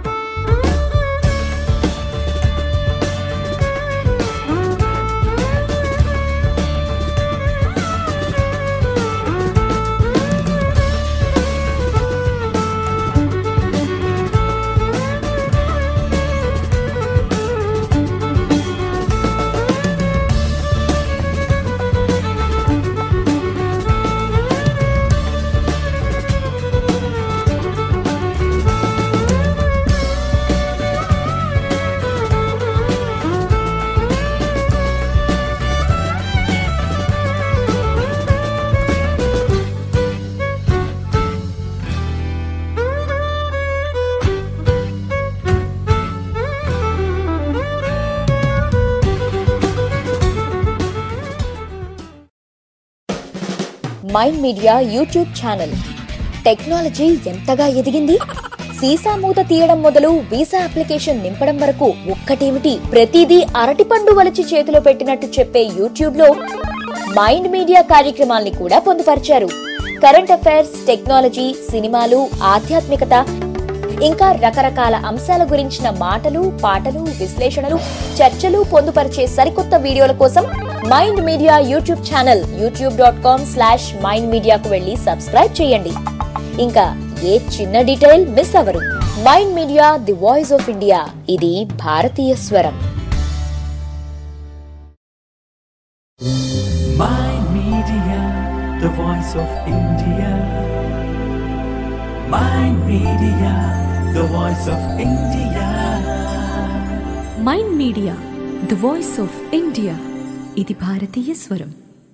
Mind Media YouTube channel technology ఎంతగా ఎదిగింది సీసా మూత తీయడం మొదలు వీసా అప్లికేషన్ నింపడం వరకు ఒక్కటేమిటి ప్రతిదీ అరటిపండు వలిచి చేతిలో పెట్టినట్టు చెప్పే యూట్యూబ్ లో మైండ్ మీడియా కార్యక్రమాల్ని కూడా పొందుపరిచారు కరెంట్ అఫైర్స్ టెక్నాలజీ సినిమాలు ఆధ్యాత్మికత ఇంకా రకరకాల అంశాల గురించిన మాటలు పాటలు విశ్లేషణలు చర్చలు పొందుపరిచే సరికొత్త వీడియోల కోసం Mind Media YouTube channel YouTube dot com slash Mind మీడియాకు వెళ్ళి సబ్స్క్రైబ్ చేయండి ఇంకా ఏ చిన్న డీటెయిల్ మిస్ అవ్వరు Mind Media the voice of India ఇది భారతీయ స్వరం Mind Media, the voice of India. Mind Media, the voice of India. Mind Media the voice of India ఇది భారతీయ స్వరం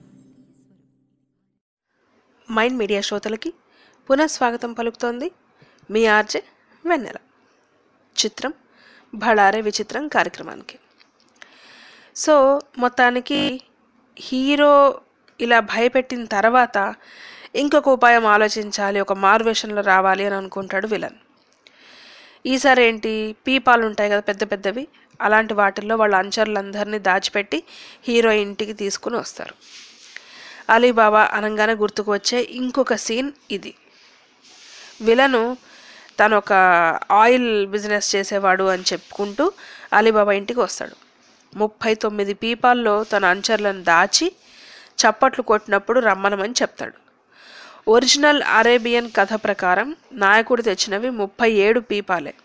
మైండ్ మీడియా శ్రోతలకి పునఃస్వాగతం పలుకుతోంది మీ ఆర్జే వెన్నెల చిత్రం భళారే విచిత్రం కార్యక్రమానికి సో మొత్తానికి హీరో ఇలా భయపెట్టిన తర్వాత ఇంకొక ఉపాయం ఆలోచించాలి ఒక మారువేషంలో రావాలి అని అనుకుంటాడు విలన్ ఈసారి ఏంటి పీపాలు ఉంటాయి కదా పెద్ద పెద్దవి అలాంటి వాటిల్లో వాళ్ళ అంచర్లందరినీ దాచిపెట్టి హీరో ఇంటికి తీసుకుని వస్తారు అలీబాబా అనగానే గుర్తుకు వచ్చే ఇంకొక సీన్ ఇది విలను తను ఒక ఆయిల్ బిజినెస్ చేసేవాడు అని చెప్పుకుంటూ అలీబాబా ఇంటికి వస్తాడు ముప్పై తొమ్మిది పీపాల్లో తన అంచర్లను దాచి చప్పట్లు కొట్టినప్పుడు రమ్మనమని చెప్తాడు ఒరిజినల్ అరేబియన్ కథ ప్రకారం నాయకుడు తెచ్చినవి ముప్పై ఏడు పీపాలే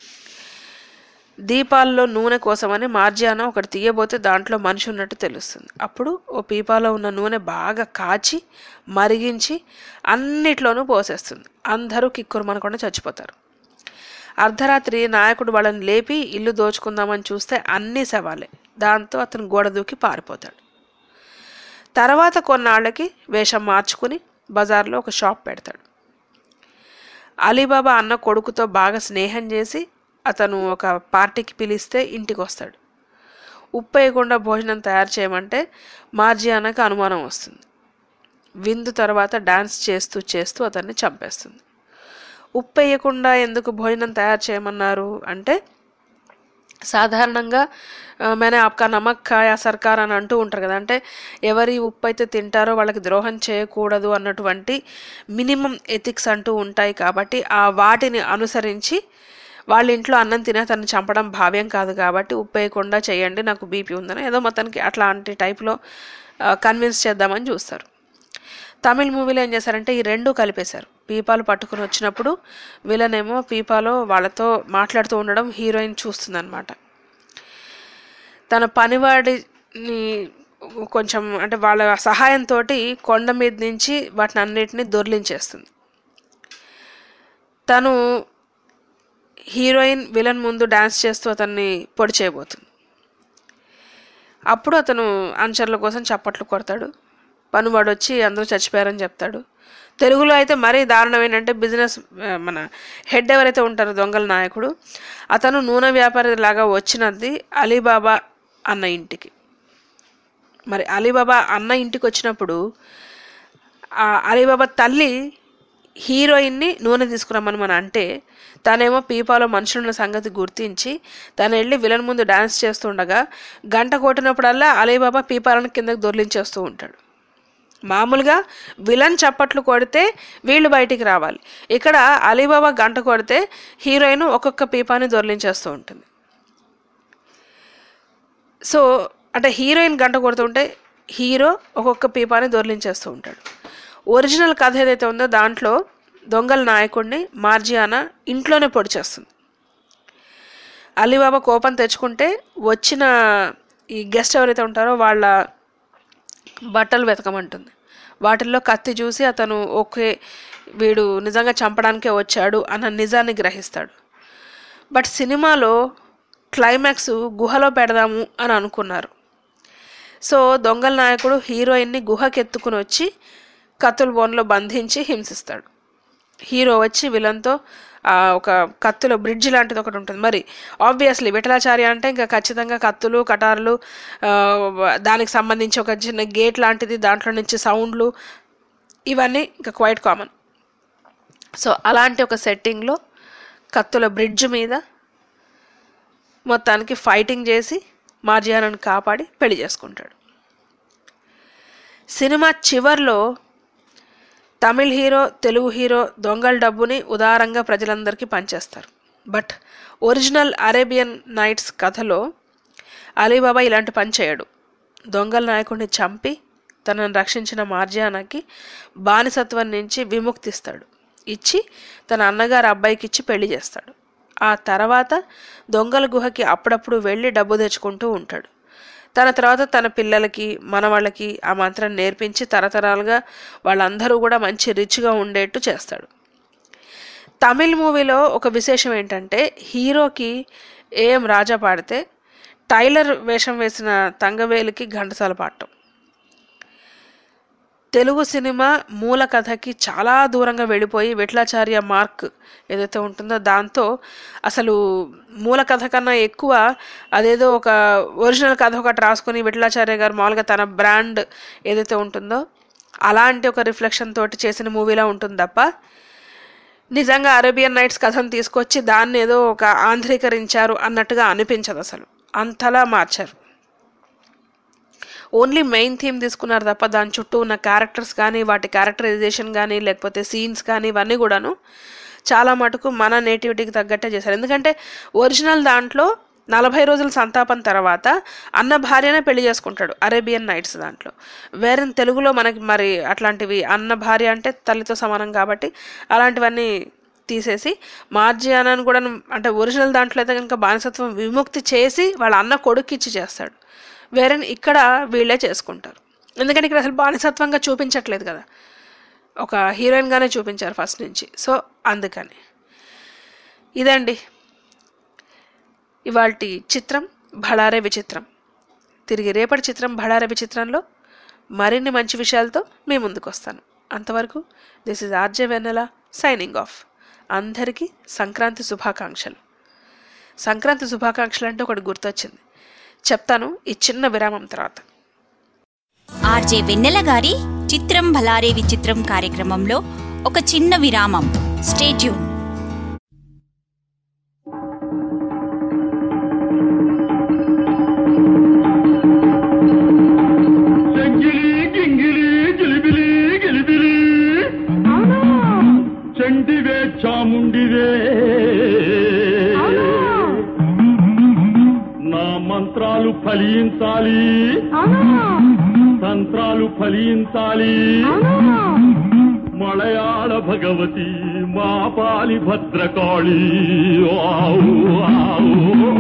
దీపాల్లో నూనె కోసమని మార్జియానా ఒకటి తీయబోతే దాంట్లో మనిషి ఉన్నట్టు తెలుస్తుంది అప్పుడు ఓ పీపాలో ఉన్న నూనె బాగా కాచి మరిగించి అన్నిట్లోనూ పోసేస్తుంది అందరూ కిక్కురుమనకుండా చచ్చిపోతారు అర్ధరాత్రి నాయకుడు వాళ్ళని లేపి ఇల్లు దోచుకుందామని చూస్తే అన్నీ శవాలే దాంతో అతను గోడ దూకి పారిపోతాడు తర్వాత కొన్నాళ్ళకి వేషం మార్చుకుని బజార్లో ఒక షాప్ పెడతాడు అలీబాబా అన్న కొడుకుతో బాగా స్నేహం చేసి అతను ఒక పార్టీకి పిలిస్తే ఇంటికి వస్తాడు ఉప్పు వేయకుండా భోజనం తయారు చేయమంటే మార్జియానాకు అనుమానం వస్తుంది విందు తర్వాత డాన్స్ చేస్తూ చేస్తూ అతన్ని చంపేస్తుంది ఉప్పు వేయకుండా ఎందుకు భోజనం తయారు చేయమన్నారు అంటే సాధారణంగా ఆ, మేనే ఆప్కా నమక్ ఖాయా సర్కార్ అని అంటూ ఉంటారు కదా అంటే ఎవరి ఉప్పు అయితే తింటారో వాళ్ళకి ద్రోహం చేయకూడదు అన్నటువంటి మినిమం ఎథిక్స్ అంటూ ఉంటాయి కాబట్టి ఆ వాటిని అనుసరించి వాళ్ళ ఇంట్లో అన్నం తినే తను చంపడం భావ్యం కాదు కాబట్టి ఉప్పు వేయకుండా చేయండి నాకు బీపీ ఉందని ఏదో మొత్తానికి అట్లాంటి టైప్లో కన్విన్స్ చేద్దామని చూస్తారు తమిళ్ మూవీలో ఏం చేశారంటే ఈ రెండు కలిపేశారు పీపాలు పట్టుకుని వచ్చినప్పుడు విలన్ ఏమో పీపాలో వాళ్ళతో మాట్లాడుతూ ఉండడం హీరోయిన్ చూస్తుందన్నమాట తన పనివాడిని కొంచెం అంటే వాళ్ళ సహాయంతో కొండ మీద నుంచి వాటిని అన్నిటిని దొర్లించేస్తుంది తను హీరోయిన్ విలన్ ముందు డ్యాన్స్ చేస్తూ అతన్ని పొడి చేయబోతుంది అప్పుడు అతను అనుచరుల కోసం చప్పట్లు కొడతాడు పనువాడు వచ్చి అందరూ చచ్చిపోయారని చెప్తాడు తెలుగులో అయితే మరీ దారుణం ఏంటంటే బిజినెస్ ఆ, మన హెడ్ ఎవరైతే ఉంటారో దొంగల నాయకుడు అతను నూనె వ్యాపారి లాగా వచ్చినది అలీబాబా అన్న ఇంటికి మరి అలీబాబా అన్న ఇంటికి వచ్చినప్పుడు ఆ అలీబాబా తల్లి హీరోయిన్ని నూనె తీసుకురమ్మని మన అంటే తనేమో పీపాలో మనుషులున్న సంగతి గుర్తించి తను వెళ్ళి విలన్ ముందు డాన్స్ చేస్తుండగా గంట కొట్టినప్పుడల్లా అలీబాబా పీపాలను కిందకి దొర్లించేస్తూ ఉంటాడు మామూలుగా విలన్ చప్పట్లు కొడితే వీళ్ళు బయటికి రావాలి ఇక్కడ అలీబాబా గంట కొడితే హీరోయిన్ ఒక్కొక్క పీపాని దొర్లించేస్తూ ఉంటుంది సో అంటే హీరోయిన్ గంట కొడుతుంటే హీరో ఒక్కొక్క పీపాని దొర్లించేస్తూ ఉంటాడు ఒరిజినల్ కథ ఏదైతే ఉందో దాంట్లో దొంగల నాయకుడిని మార్జియానా ఇంట్లోనే పొడి చేస్తుంది అలీబాబా కోపం తెచ్చుకుంటే వచ్చిన ఈ గెస్ట్ ఎవరైతే ఉంటారో వాళ్ళ బట్టలు వెతకమంటుంది వాటిల్లో కత్తి చూసి అతను ఓకే వీడు నిజంగా చంపడానికే వచ్చాడు అన్న నిజాన్ని గ్రహిస్తాడు బట్ సినిమాలో క్లైమాక్స్ గుహలో పెడదాము అని అనుకున్నారు సో దొంగల నాయకుడు హీరోయిన్ని గుహకి ఎత్తుకుని వచ్చి కత్తుల బోన్లో బంధించి హింసిస్తాడు హీరో వచ్చి విలన్తో ఆ, ఒక కత్తుల బ్రిడ్జ్ లాంటిది ఒకటి ఉంటుంది మరి ఆబ్వియస్లీ విఠలాచార్య అంటే ఇంకా ఖచ్చితంగా కత్తులు కటార్లు ఆ, దానికి సంబంధించి ఒక చిన్న గేట్ లాంటిది దాంట్లో నుంచి సౌండ్లు ఇవన్నీ ఇంకా క్వైట్ కామన్ సో అలాంటి ఒక సెట్టింగ్లో కత్తుల బ్రిడ్జ్ మీద మొత్తానికి ఫైటింగ్ చేసి మార్జియానాను కాపాడి పెళ్లి చేసుకుంటాడు సినిమా చివర్లో తమిళ్ హీరో తెలుగు హీరో దొంగల డబ్బుని ఉదారంగా ప్రజలందరికీ పంచేస్తారు బట్ ఒరిజినల్ అరేబియన్ నైట్స్ కథలో అలీబాబా ఇలాంటి పని చేయడు దొంగల నాయకుడిని చంపి తనను రక్షించిన మార్జియానాకి బానిసత్వం నుంచి విముక్తిస్తాడు ఇచ్చి తన అన్నగారు అబ్బాయికి ఇచ్చి పెళ్లి చేస్తాడు ఆ తర్వాత దొంగల గుహకి అప్పుడప్పుడు వెళ్ళి డబ్బు తెచ్చుకుంటూ ఉంటాడు తన తర్వాత తన పిల్లలకి మనవాళ్ళకి ఆ మంత్రం నేర్పించి తరతరాలుగా వాళ్ళందరూ కూడా మంచి రిచ్గా ఉండేట్టు చేస్తాడు తమిళ్ మూవీలో ఒక విశేషం ఏంటంటే హీరోకి ఏఎం రాజా పాడితే టైలర్ వేషం వేసిన తంగవేలుకి ఘంటసాల పాడటం తెలుగు సినిమా మూల కథకి చాలా దూరంగా వెళ్ళిపోయి విఠలాచార్య మార్క్ ఏదైతే ఉంటుందో దాంతో అసలు మూల కథ కన్నా ఎక్కువ అదేదో ఒక ఒరిజినల్ కథ ఒకటి రాసుకొని విఠలాచార్య గారు మామూలుగా తన బ్రాండ్ ఏదైతే ఉంటుందో అలాంటి ఒక రిఫ్లెక్షన్ తోటి చేసిన మూవీలా ఉంటుంది తప్ప నిజంగా అరేబియన్ నైట్స్ కథను తీసుకొచ్చి దాన్ని ఏదో ఒక ఆంధ్రీకరించారు అన్నట్టుగా అనిపించదు అసలు అంతలా మార్చారు ఓన్లీ మెయిన్ థీమ్ తీసుకున్నారు తప్ప దాని చుట్టూ ఉన్న క్యారెక్టర్స్ కానీ వాటి క్యారెక్టరైజేషన్ కానీ లేకపోతే సీన్స్ కానీ ఇవన్నీ కూడాను చాలా మటుకు మన నేటివిటీకి తగ్గట్టే చేశారు ఎందుకంటే ఒరిజినల్ దాంట్లో నలభై రోజుల సంతాపం తర్వాత అన్న భార్యనే పెళ్లి చేసుకుంటాడు అరేబియన్ నైట్స్ దాంట్లో వేరే తెలుగులో మనకి మరి అట్లాంటివి అన్న భార్య అంటే తల్లితో సమానం కాబట్టి అలాంటివన్నీ తీసేసి మార్జియానాను కూడా అంటే ఒరిజినల్ దాంట్లో అయితే కనుక బానిసత్వం విముక్తి చేసి వాళ్ళ అన్న కొడుకు ఇచ్చి చేస్తాడు వేరే ఇక్కడ వీళ్ళే చేసుకుంటారు ఎందుకంటే ఇక్కడ అసలు బానిసత్వంగా చూపించట్లేదు కదా ఒక హీరోయిన్గానే చూపించారు ఫస్ట్ నుంచి సో అందుకని ఇదండి ఇవాళ చిత్రం భళారే విచిత్రం తిరిగి రేపటి చిత్రం భళారే విచిత్రంలో మరిన్ని మంచి విషయాలతో మీ ముందుకు వస్తాను అంతవరకు this is RJ Vennela signing off అందరికీ సంక్రాంతి శుభాకాంక్షలు సంక్రాంతి శుభాకాంక్షలు అంటే ఒకటి గుర్తొచ్చింది చెప్తాను ఈ చిన్న విరామం తర్వాత ఆర్జే వెన్నెల గారి చిత్రం భలారే విచిత్రం కార్యక్రమంలో ఒక చిన్న విరామం స్టేట్యూన్ తంత్రాలు ఫలించాలి మలయాళ భగవతి మా పాలి భద్రకాళి ఆవు ఆవు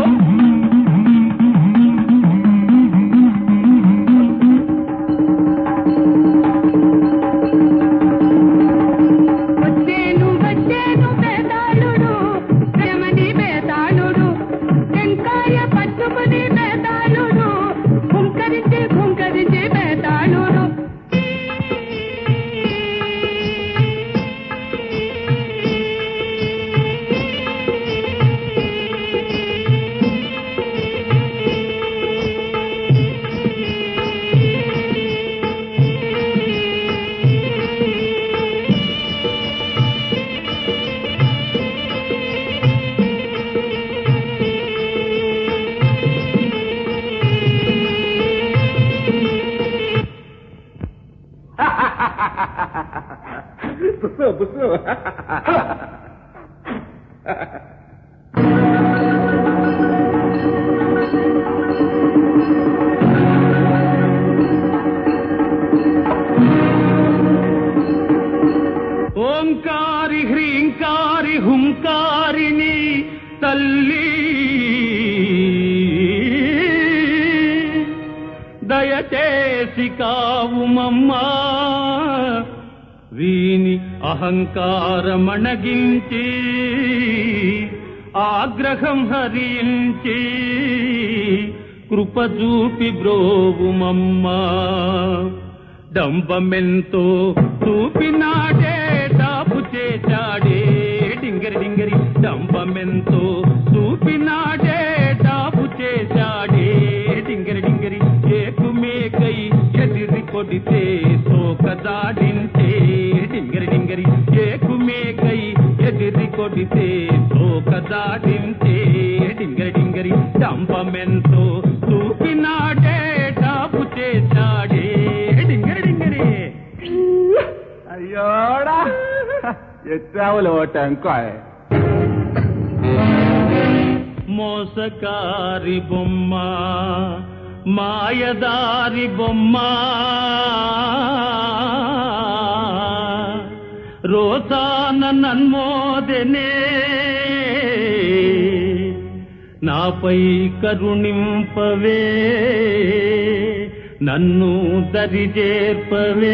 వచ్చేను వచ్చేను బేతాళుడు ప్రేమని బేతాళుడు టెంకాయ పట్టుకుని బేతాళుడు హుంకరించి హుంకరించి బేతాళుడు బుస్సు బుస్సు ఓంకారి హ్రీంకారి హుంకారిని తల్లి దయచేసి కావుమమ్మా వీని అహంకారమణగించి ఆగ్రహం హరించి కృపజూపి బ్రోవుమమ్మా డంబమెంతో చూపినాడే డాపు చేశాడే డింగరి డింగరి డంబమెంతో చూపినాడే డాపు చేశాడే డింగరి డింగరి ఏకుమేకై ఎదిరి కొడితే తోక దాడించే డింగరి డింగరి ఏకుమేకై ఎదిరి కొడితే తోక దాడించే డింగరి డింగరి డంబమెంతో చూపినాడే డాపు చేశాడే డింగరి డింగరి అయ్యోడా ఎత్తావులో టెంకాయ మోసకారి బొమ్మ మాయదారి బొమ్మ రోసాన నన్మోదనే నాపై కరుణింపవే నన్ను దరిజేర్పవే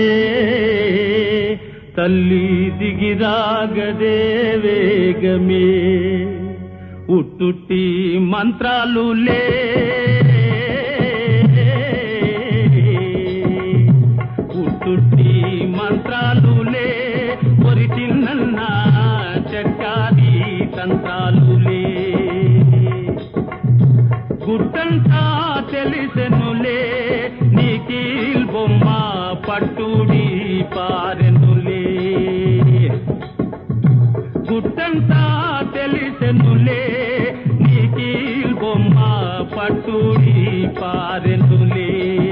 తల్లి దిగిరాగదే వేగమే ఉట్టుట్టి మంత్రాలు లే ఉట్టుట్టి మంత్రాలు లే పొరి చిన్న చక్కాది తంత్రాలు లే గుట్టంతా తెలిసెనులే నీకీల్ బొమ్మ పట్టుడి పారెనులే గుట్టంతా తెలిసెనులే నీకీల్ బొమ్మ పట్టుడి పారెనులే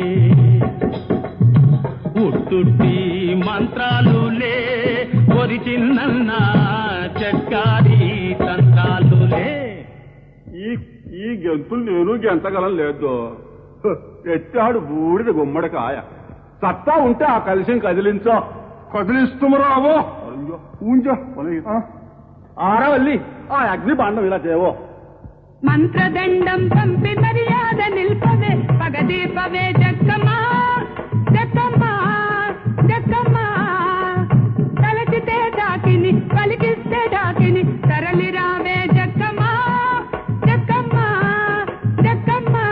ఉట్టుట్టి మంత్రాలులే పొరి చిన్న చట్కారి తంత్రాలులే ఈ ఈ గెంతులు నేను గెంతగలం లేదు హ, ఎత్తాడు బూడిద గుమ్మడికాయ సత్తా ఉంటే ఆ కలిసిని కదిలించో కదిలిస్తుమరావో అయ్యో ఊంజో ఆరవల్లి ఆ అగ్ని బాండం ఇలా చేయవో మంత్రదండం పంపి మర్యాద నిల్పవే పగదీపవే జక్కమ్మా జక్కమ్మా జక్కమ్మా తలచితే డాకిని పలికిస్తే డాకిని తరలి రావే జక్కమ్మా జక్కమ్మా జక్కమ్మా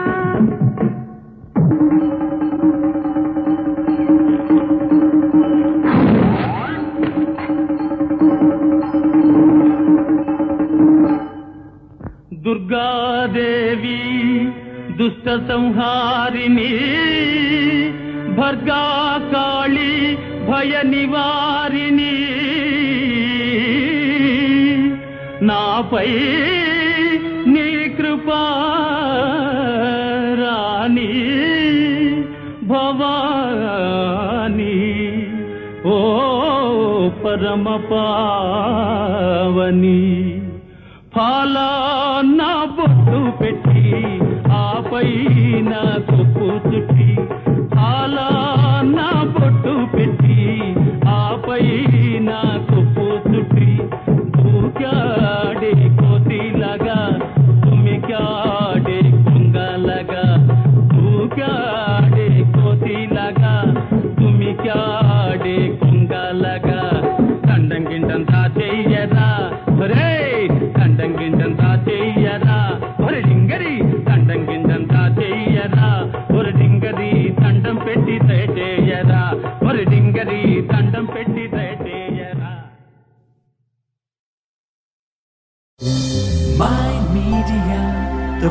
దుర్గాదేవి దుష్ట సంహారిణి భర్గా కాళి భయ నివారిణి నాపై నీ కృపా రాణి భవాని ఓ పరమ పావని ఫలానా బొట్టు పెట్టి ఆపై నా కొప్పు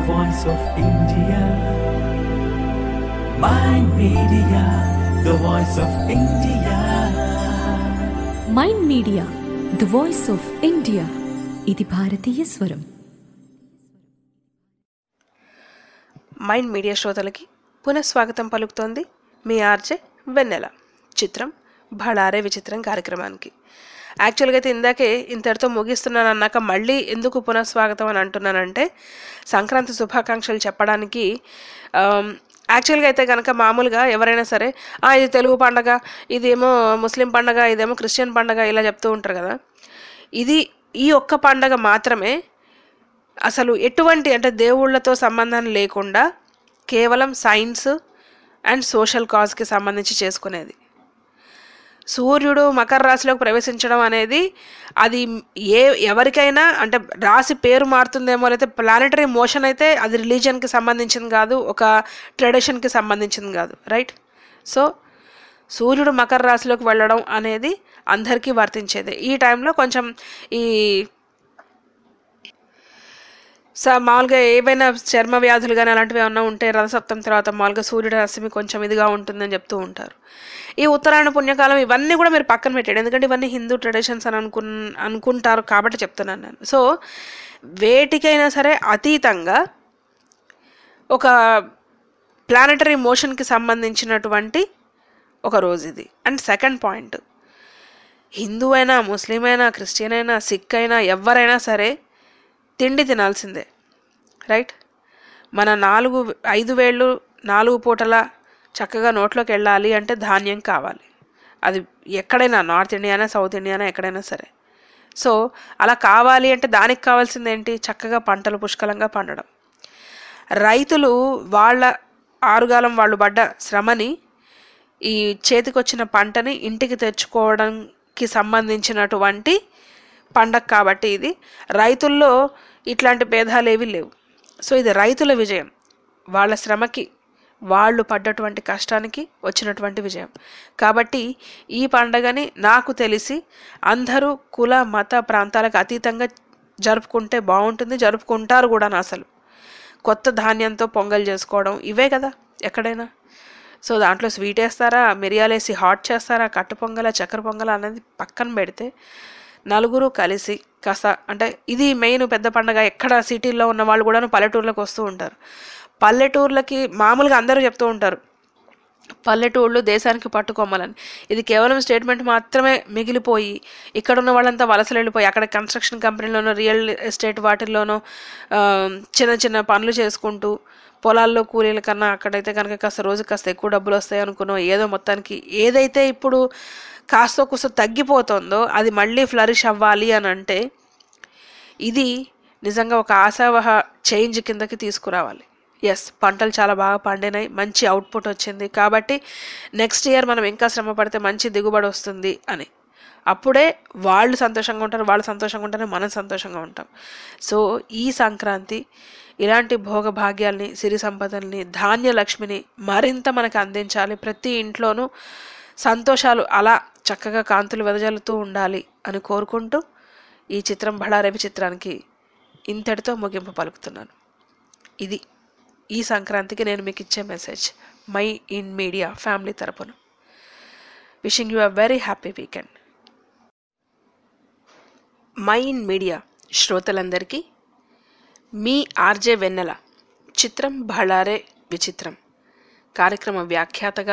voice of India. Mind Media, the voice of India. Mind Media the voice of India ఇది భారతీయ స్వరం మైండ్ మీడియా శ్రోతలకి పునఃస్వాగతం పలుకుతోంది మీ ఆర్జే వెన్నెల చిత్రం భళారే విచిత్రం కార్యక్రమానికి యాక్చువల్గా అయితే ఇందాకే ఇంతటితో ముగిస్తున్నాను అన్నాక మళ్ళీ ఎందుకు పునఃస్వాగతం అని అంటున్నానంటే సంక్రాంతి శుభాకాంక్షలు చెప్పడానికి ఆమ్, యాక్చువల్గా అయితే కనుక మామూలుగా ఎవరైనా సరే "ఆ, ఇది తెలుగు పండగ ఇదేమో ముస్లిం పండగ ఇదేమో క్రిస్టియన్ పండగ ఇలా చెప్తూ ఉంటారు కదా ఇది ఈ ఒక్క పండగ మాత్రమే అసలు ఎటువంటి అంటే దేవుళ్ళతో సంబంధం లేకుండా కేవలం సైన్స్ అండ్ సోషల్ కాజ్కి సంబంధించి చేసుకునేది సూర్యుడు మకర రాశిలోకి ప్రవేశించడం అనేది అది ఏ ఎవరికైనా అంటే రాశి పేరు మారుతుందేమో అయితే ప్లానటరీ మోషన్ అయితే అది రిలీజన్కి సంబంధించింది కాదు ఒక ట్రెడిషన్కి సంబంధించింది కాదు రైట్ సో సూర్యుడు మకర రాశిలోకి వెళ్ళడం అనేది అందరికీ వర్తించేదే ఈ టైంలో కొంచెం ఈ స మామూలుగా ఏవైనా చర్మ వ్యాధులు కానీ అలాంటివి ఏమన్నా ఉంటే రథసప్తం తర్వాత మామూలుగా సూర్యుడు రశ్మి కొంచెం ఇదిగా ఉంటుందని చెప్తూ ఉంటారు ఈ ఉత్తరాయణ పుణ్యకాలం ఇవన్నీ కూడా మీరు పక్కన పెట్టాడు ఎందుకంటే ఇవన్నీ హిందూ ట్రెడిషన్స్ అని అనుకు అనుకుంటారు కాబట్టి చెప్తున్నాను నేను సో వేటికైనా సరే అతీతంగా ఒక ప్లానటరీ మోషన్కి సంబంధించినటువంటి ఒక రోజు ఇది అండ్ సెకండ్ పాయింట్ హిందూ అయినా ముస్లిం అయినా క్రిస్టియన్ అయినా సిక్ అయినా ఎవరైనా సరే తిండి తినాల్సిందే రైట్ మన నాలుగు ఐదు వేళ్ళు నాలుగు పూటల చక్కగా నోట్లోకి వెళ్ళాలి అంటే ధాన్యం కావాలి అది ఎక్కడైనా నార్త్ ఇండియానా సౌత్ ఇండియానా ఎక్కడైనా సరే సో అలా కావాలి అంటే దానికి కావాల్సింది ఏంటి చక్కగా పంటలు పుష్కలంగా పండడం రైతులు వాళ్ళ ఆరుగాలం వాళ్ళు పడ్డ శ్రమని ఈ చేతికొచ్చిన పంటని ఇంటికి తెచ్చుకోవడానికి సంబంధించినటువంటి పండగ కాబట్టి ఇది రైతుల్లో ఇట్లాంటి భేదాలు ఏవి లేవు సో ఇది రైతుల విజయం వాళ్ళ శ్రమకి వాళ్ళు పడ్డటువంటి కష్టానికి వచ్చినటువంటి విజయం కాబట్టి ఈ పండగని నాకు తెలిసి అందరూ కుల మత ప్రాంతాలకు అతీతంగా జరుపుకుంటే బాగుంటుంది జరుపుకుంటారు కూడా అసలు కొత్త ధాన్యంతో పొంగల్ చేసుకోవడం ఇవే కదా ఎక్కడైనా సో దాంట్లో స్వీట్ వేస్తారా మిరియాలు వేసి హాట్ చేస్తారా కట్టు పొంగల చక్కెర పొంగల అనేది పక్కన పెడితే నలుగురు కలిసి కాస్త అంటే ఇది మెయిన్ పెద్ద పండగ ఎక్కడ సిటీల్లో ఉన్న వాళ్ళు కూడా పల్లెటూర్లకు వస్తూ ఉంటారు పల్లెటూర్లకి మామూలుగా అందరూ చెప్తూ ఉంటారు పల్లెటూళ్ళు దేశానికి పట్టుకోమలని ఇది కేవలం స్టేట్మెంట్ మాత్రమే మిగిలిపోయి ఇక్కడ ఉన్న వాళ్ళంతా వలసలు వెళ్ళిపోయి అక్కడ కన్స్ట్రక్షన్ కంపెనీలోనో రియల్ ఎస్టేట్ వాటిల్లోనో ఆ, చిన్న చిన్న పనులు చేసుకుంటూ పొలాల్లో కూలీల కన్నా అక్కడైతే కనుక కాస్త రోజు కాస్త ఎక్కువ డబ్బులు వస్తాయి అనుకున్నాం ఏదో మొత్తానికి ఏదైతే ఇప్పుడు కాస్త కూస్త తగ్గిపోతుందో అది మళ్ళీ ఫ్లరిష్ అవ్వాలి అని అంటే ఇది నిజంగా ఒక ఆశావహ చేంజ్ కిందకి తీసుకురావాలి ఎస్ పంటలు చాలా బాగా పండినాయి మంచి అవుట్పుట్ వచ్చింది కాబట్టి నెక్స్ట్ ఇయర్ మనం ఇంకా శ్రమ పడితే మంచి దిగుబడి వస్తుంది అని అప్పుడే వాళ్ళు సంతోషంగా ఉంటారు వాళ్ళు సంతోషంగా ఉంటారు మనం సంతోషంగా ఉంటాం సో ఈ సంక్రాంతి ఇలాంటి భోగభాగ్యాల్ని సిరి సంపదల్ని ధాన్య లక్ష్మిని మరింత మనకు అందించాలి ప్రతి ఇంట్లోనూ సంతోషాలు అలా చక్కగా కాంతులు వెదజల్లుతూ ఉండాలి అని కోరుకుంటూ ఈ చిత్రం బళారవి చిత్రానికి ఇంతటితో ముగింపు పలుకుతున్నాను ఇది ఈ సంక్రాంతికి నేను మీకు ఇచ్చే message Mind Media family తరపున wishing you a very happy weekend Mind Media శ్రోతలందరికీ మీ ఆర్జే వెన్నెల చిత్రం బళారే విచిత్రం కార్యక్రమ వ్యాఖ్యాతగా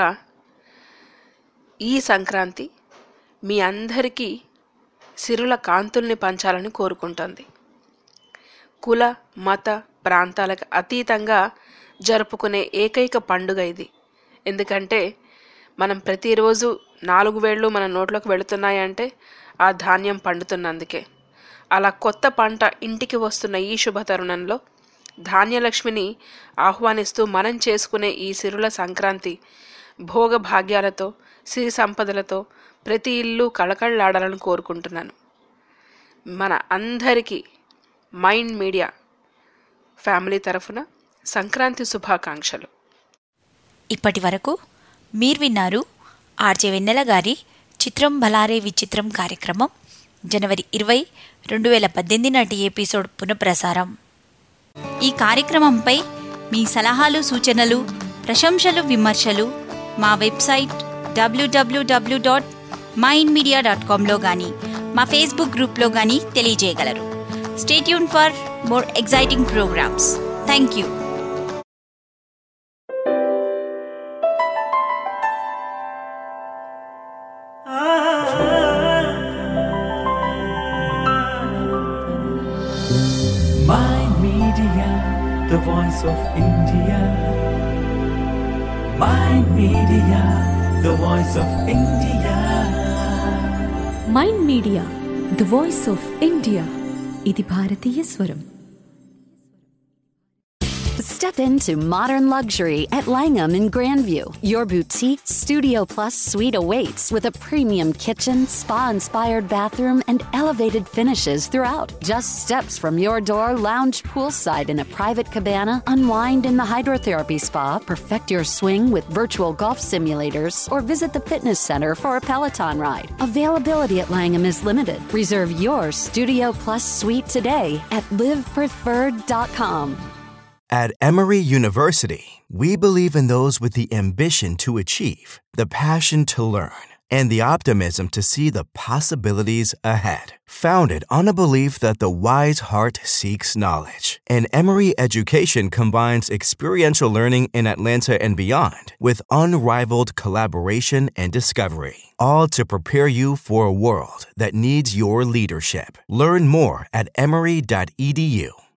ఈ సంక్రాంతి మీ అందరికీ సిరుల కాంతుల్ని పంచాలని కోరుకుంటోంది కుల మత ప్రాంతాలకు అతీతంగా జరుపుకునే ఏకైక పండుగ ఇది ఎందుకంటే మనం ప్రతిరోజు నాలుగు వేళ్ళు మన నోట్లోకి వెళుతున్నాయంటే ఆ ధాన్యం పండుతున్నందుకే అలా కొత్త పంట ఇంటికి వస్తున్న ఈ శుభ తరుణంలో ధాన్యలక్ష్మిని ఆహ్వానిస్తూ మనం చేసుకునే ఈ సిరుల సంక్రాంతి భోగ భాగ్యాలతో సిరి సంపదలతో ప్రతి ఇల్లు కళకళలాడాలని కోరుకుంటున్నాను మన అందరికీ మైండ్ మీడియా ఫ్యామిలీ తరఫున సంక్రాంతి శుభాకాంక్షలు ఇప్పటి వరకు మీరు విన్నారు ఆర్జే వెన్నెల గారి చిత్రం బలారే విచిత్రం కార్యక్రమం జనవరి ఇరవై రెండు వేల పద్దెనిమిది నాటి ఎపిసోడ్ పునఃప్రసారం ఈ కార్యక్రమంపై మీ సలహాలు సూచనలు ప్రశంసలు విమర్శలు మా website W W W dot Mind Media dot కామ్లో కానీ మా ఫేస్బుక్ గ్రూప్లో కానీ తెలియజేయగలరు stay tuned for more exciting programmes thank you Mind Media, the voice of India. Mind Media, the voice of India. Mind Media the voice of India ఇది భారతీయ స్వరం Step into modern luxury at Langham in Grandview. Your boutique Studio Plus suite awaits with a premium kitchen, spa inspired bathroom, and elevated finishes throughout. Just steps from your door, lounge poolside in a private cabana, unwind in the hydrotherapy spa, perfect your swing with virtual golf simulators, or visit the fitness center for a Peloton ride. Availability at Langham is limited. Reserve your Studio Plus suite today at livepreferred.com. At Emory University, we believe in those with the ambition to achieve, the passion to learn, and the optimism to see the possibilities ahead. Founded on a belief that the wise heart seeks knowledge, and Emory education combines experiential learning in Atlanta and beyond with unrivaled collaboration and discovery, all to prepare you for a world that needs your leadership. Learn more at emory.edu.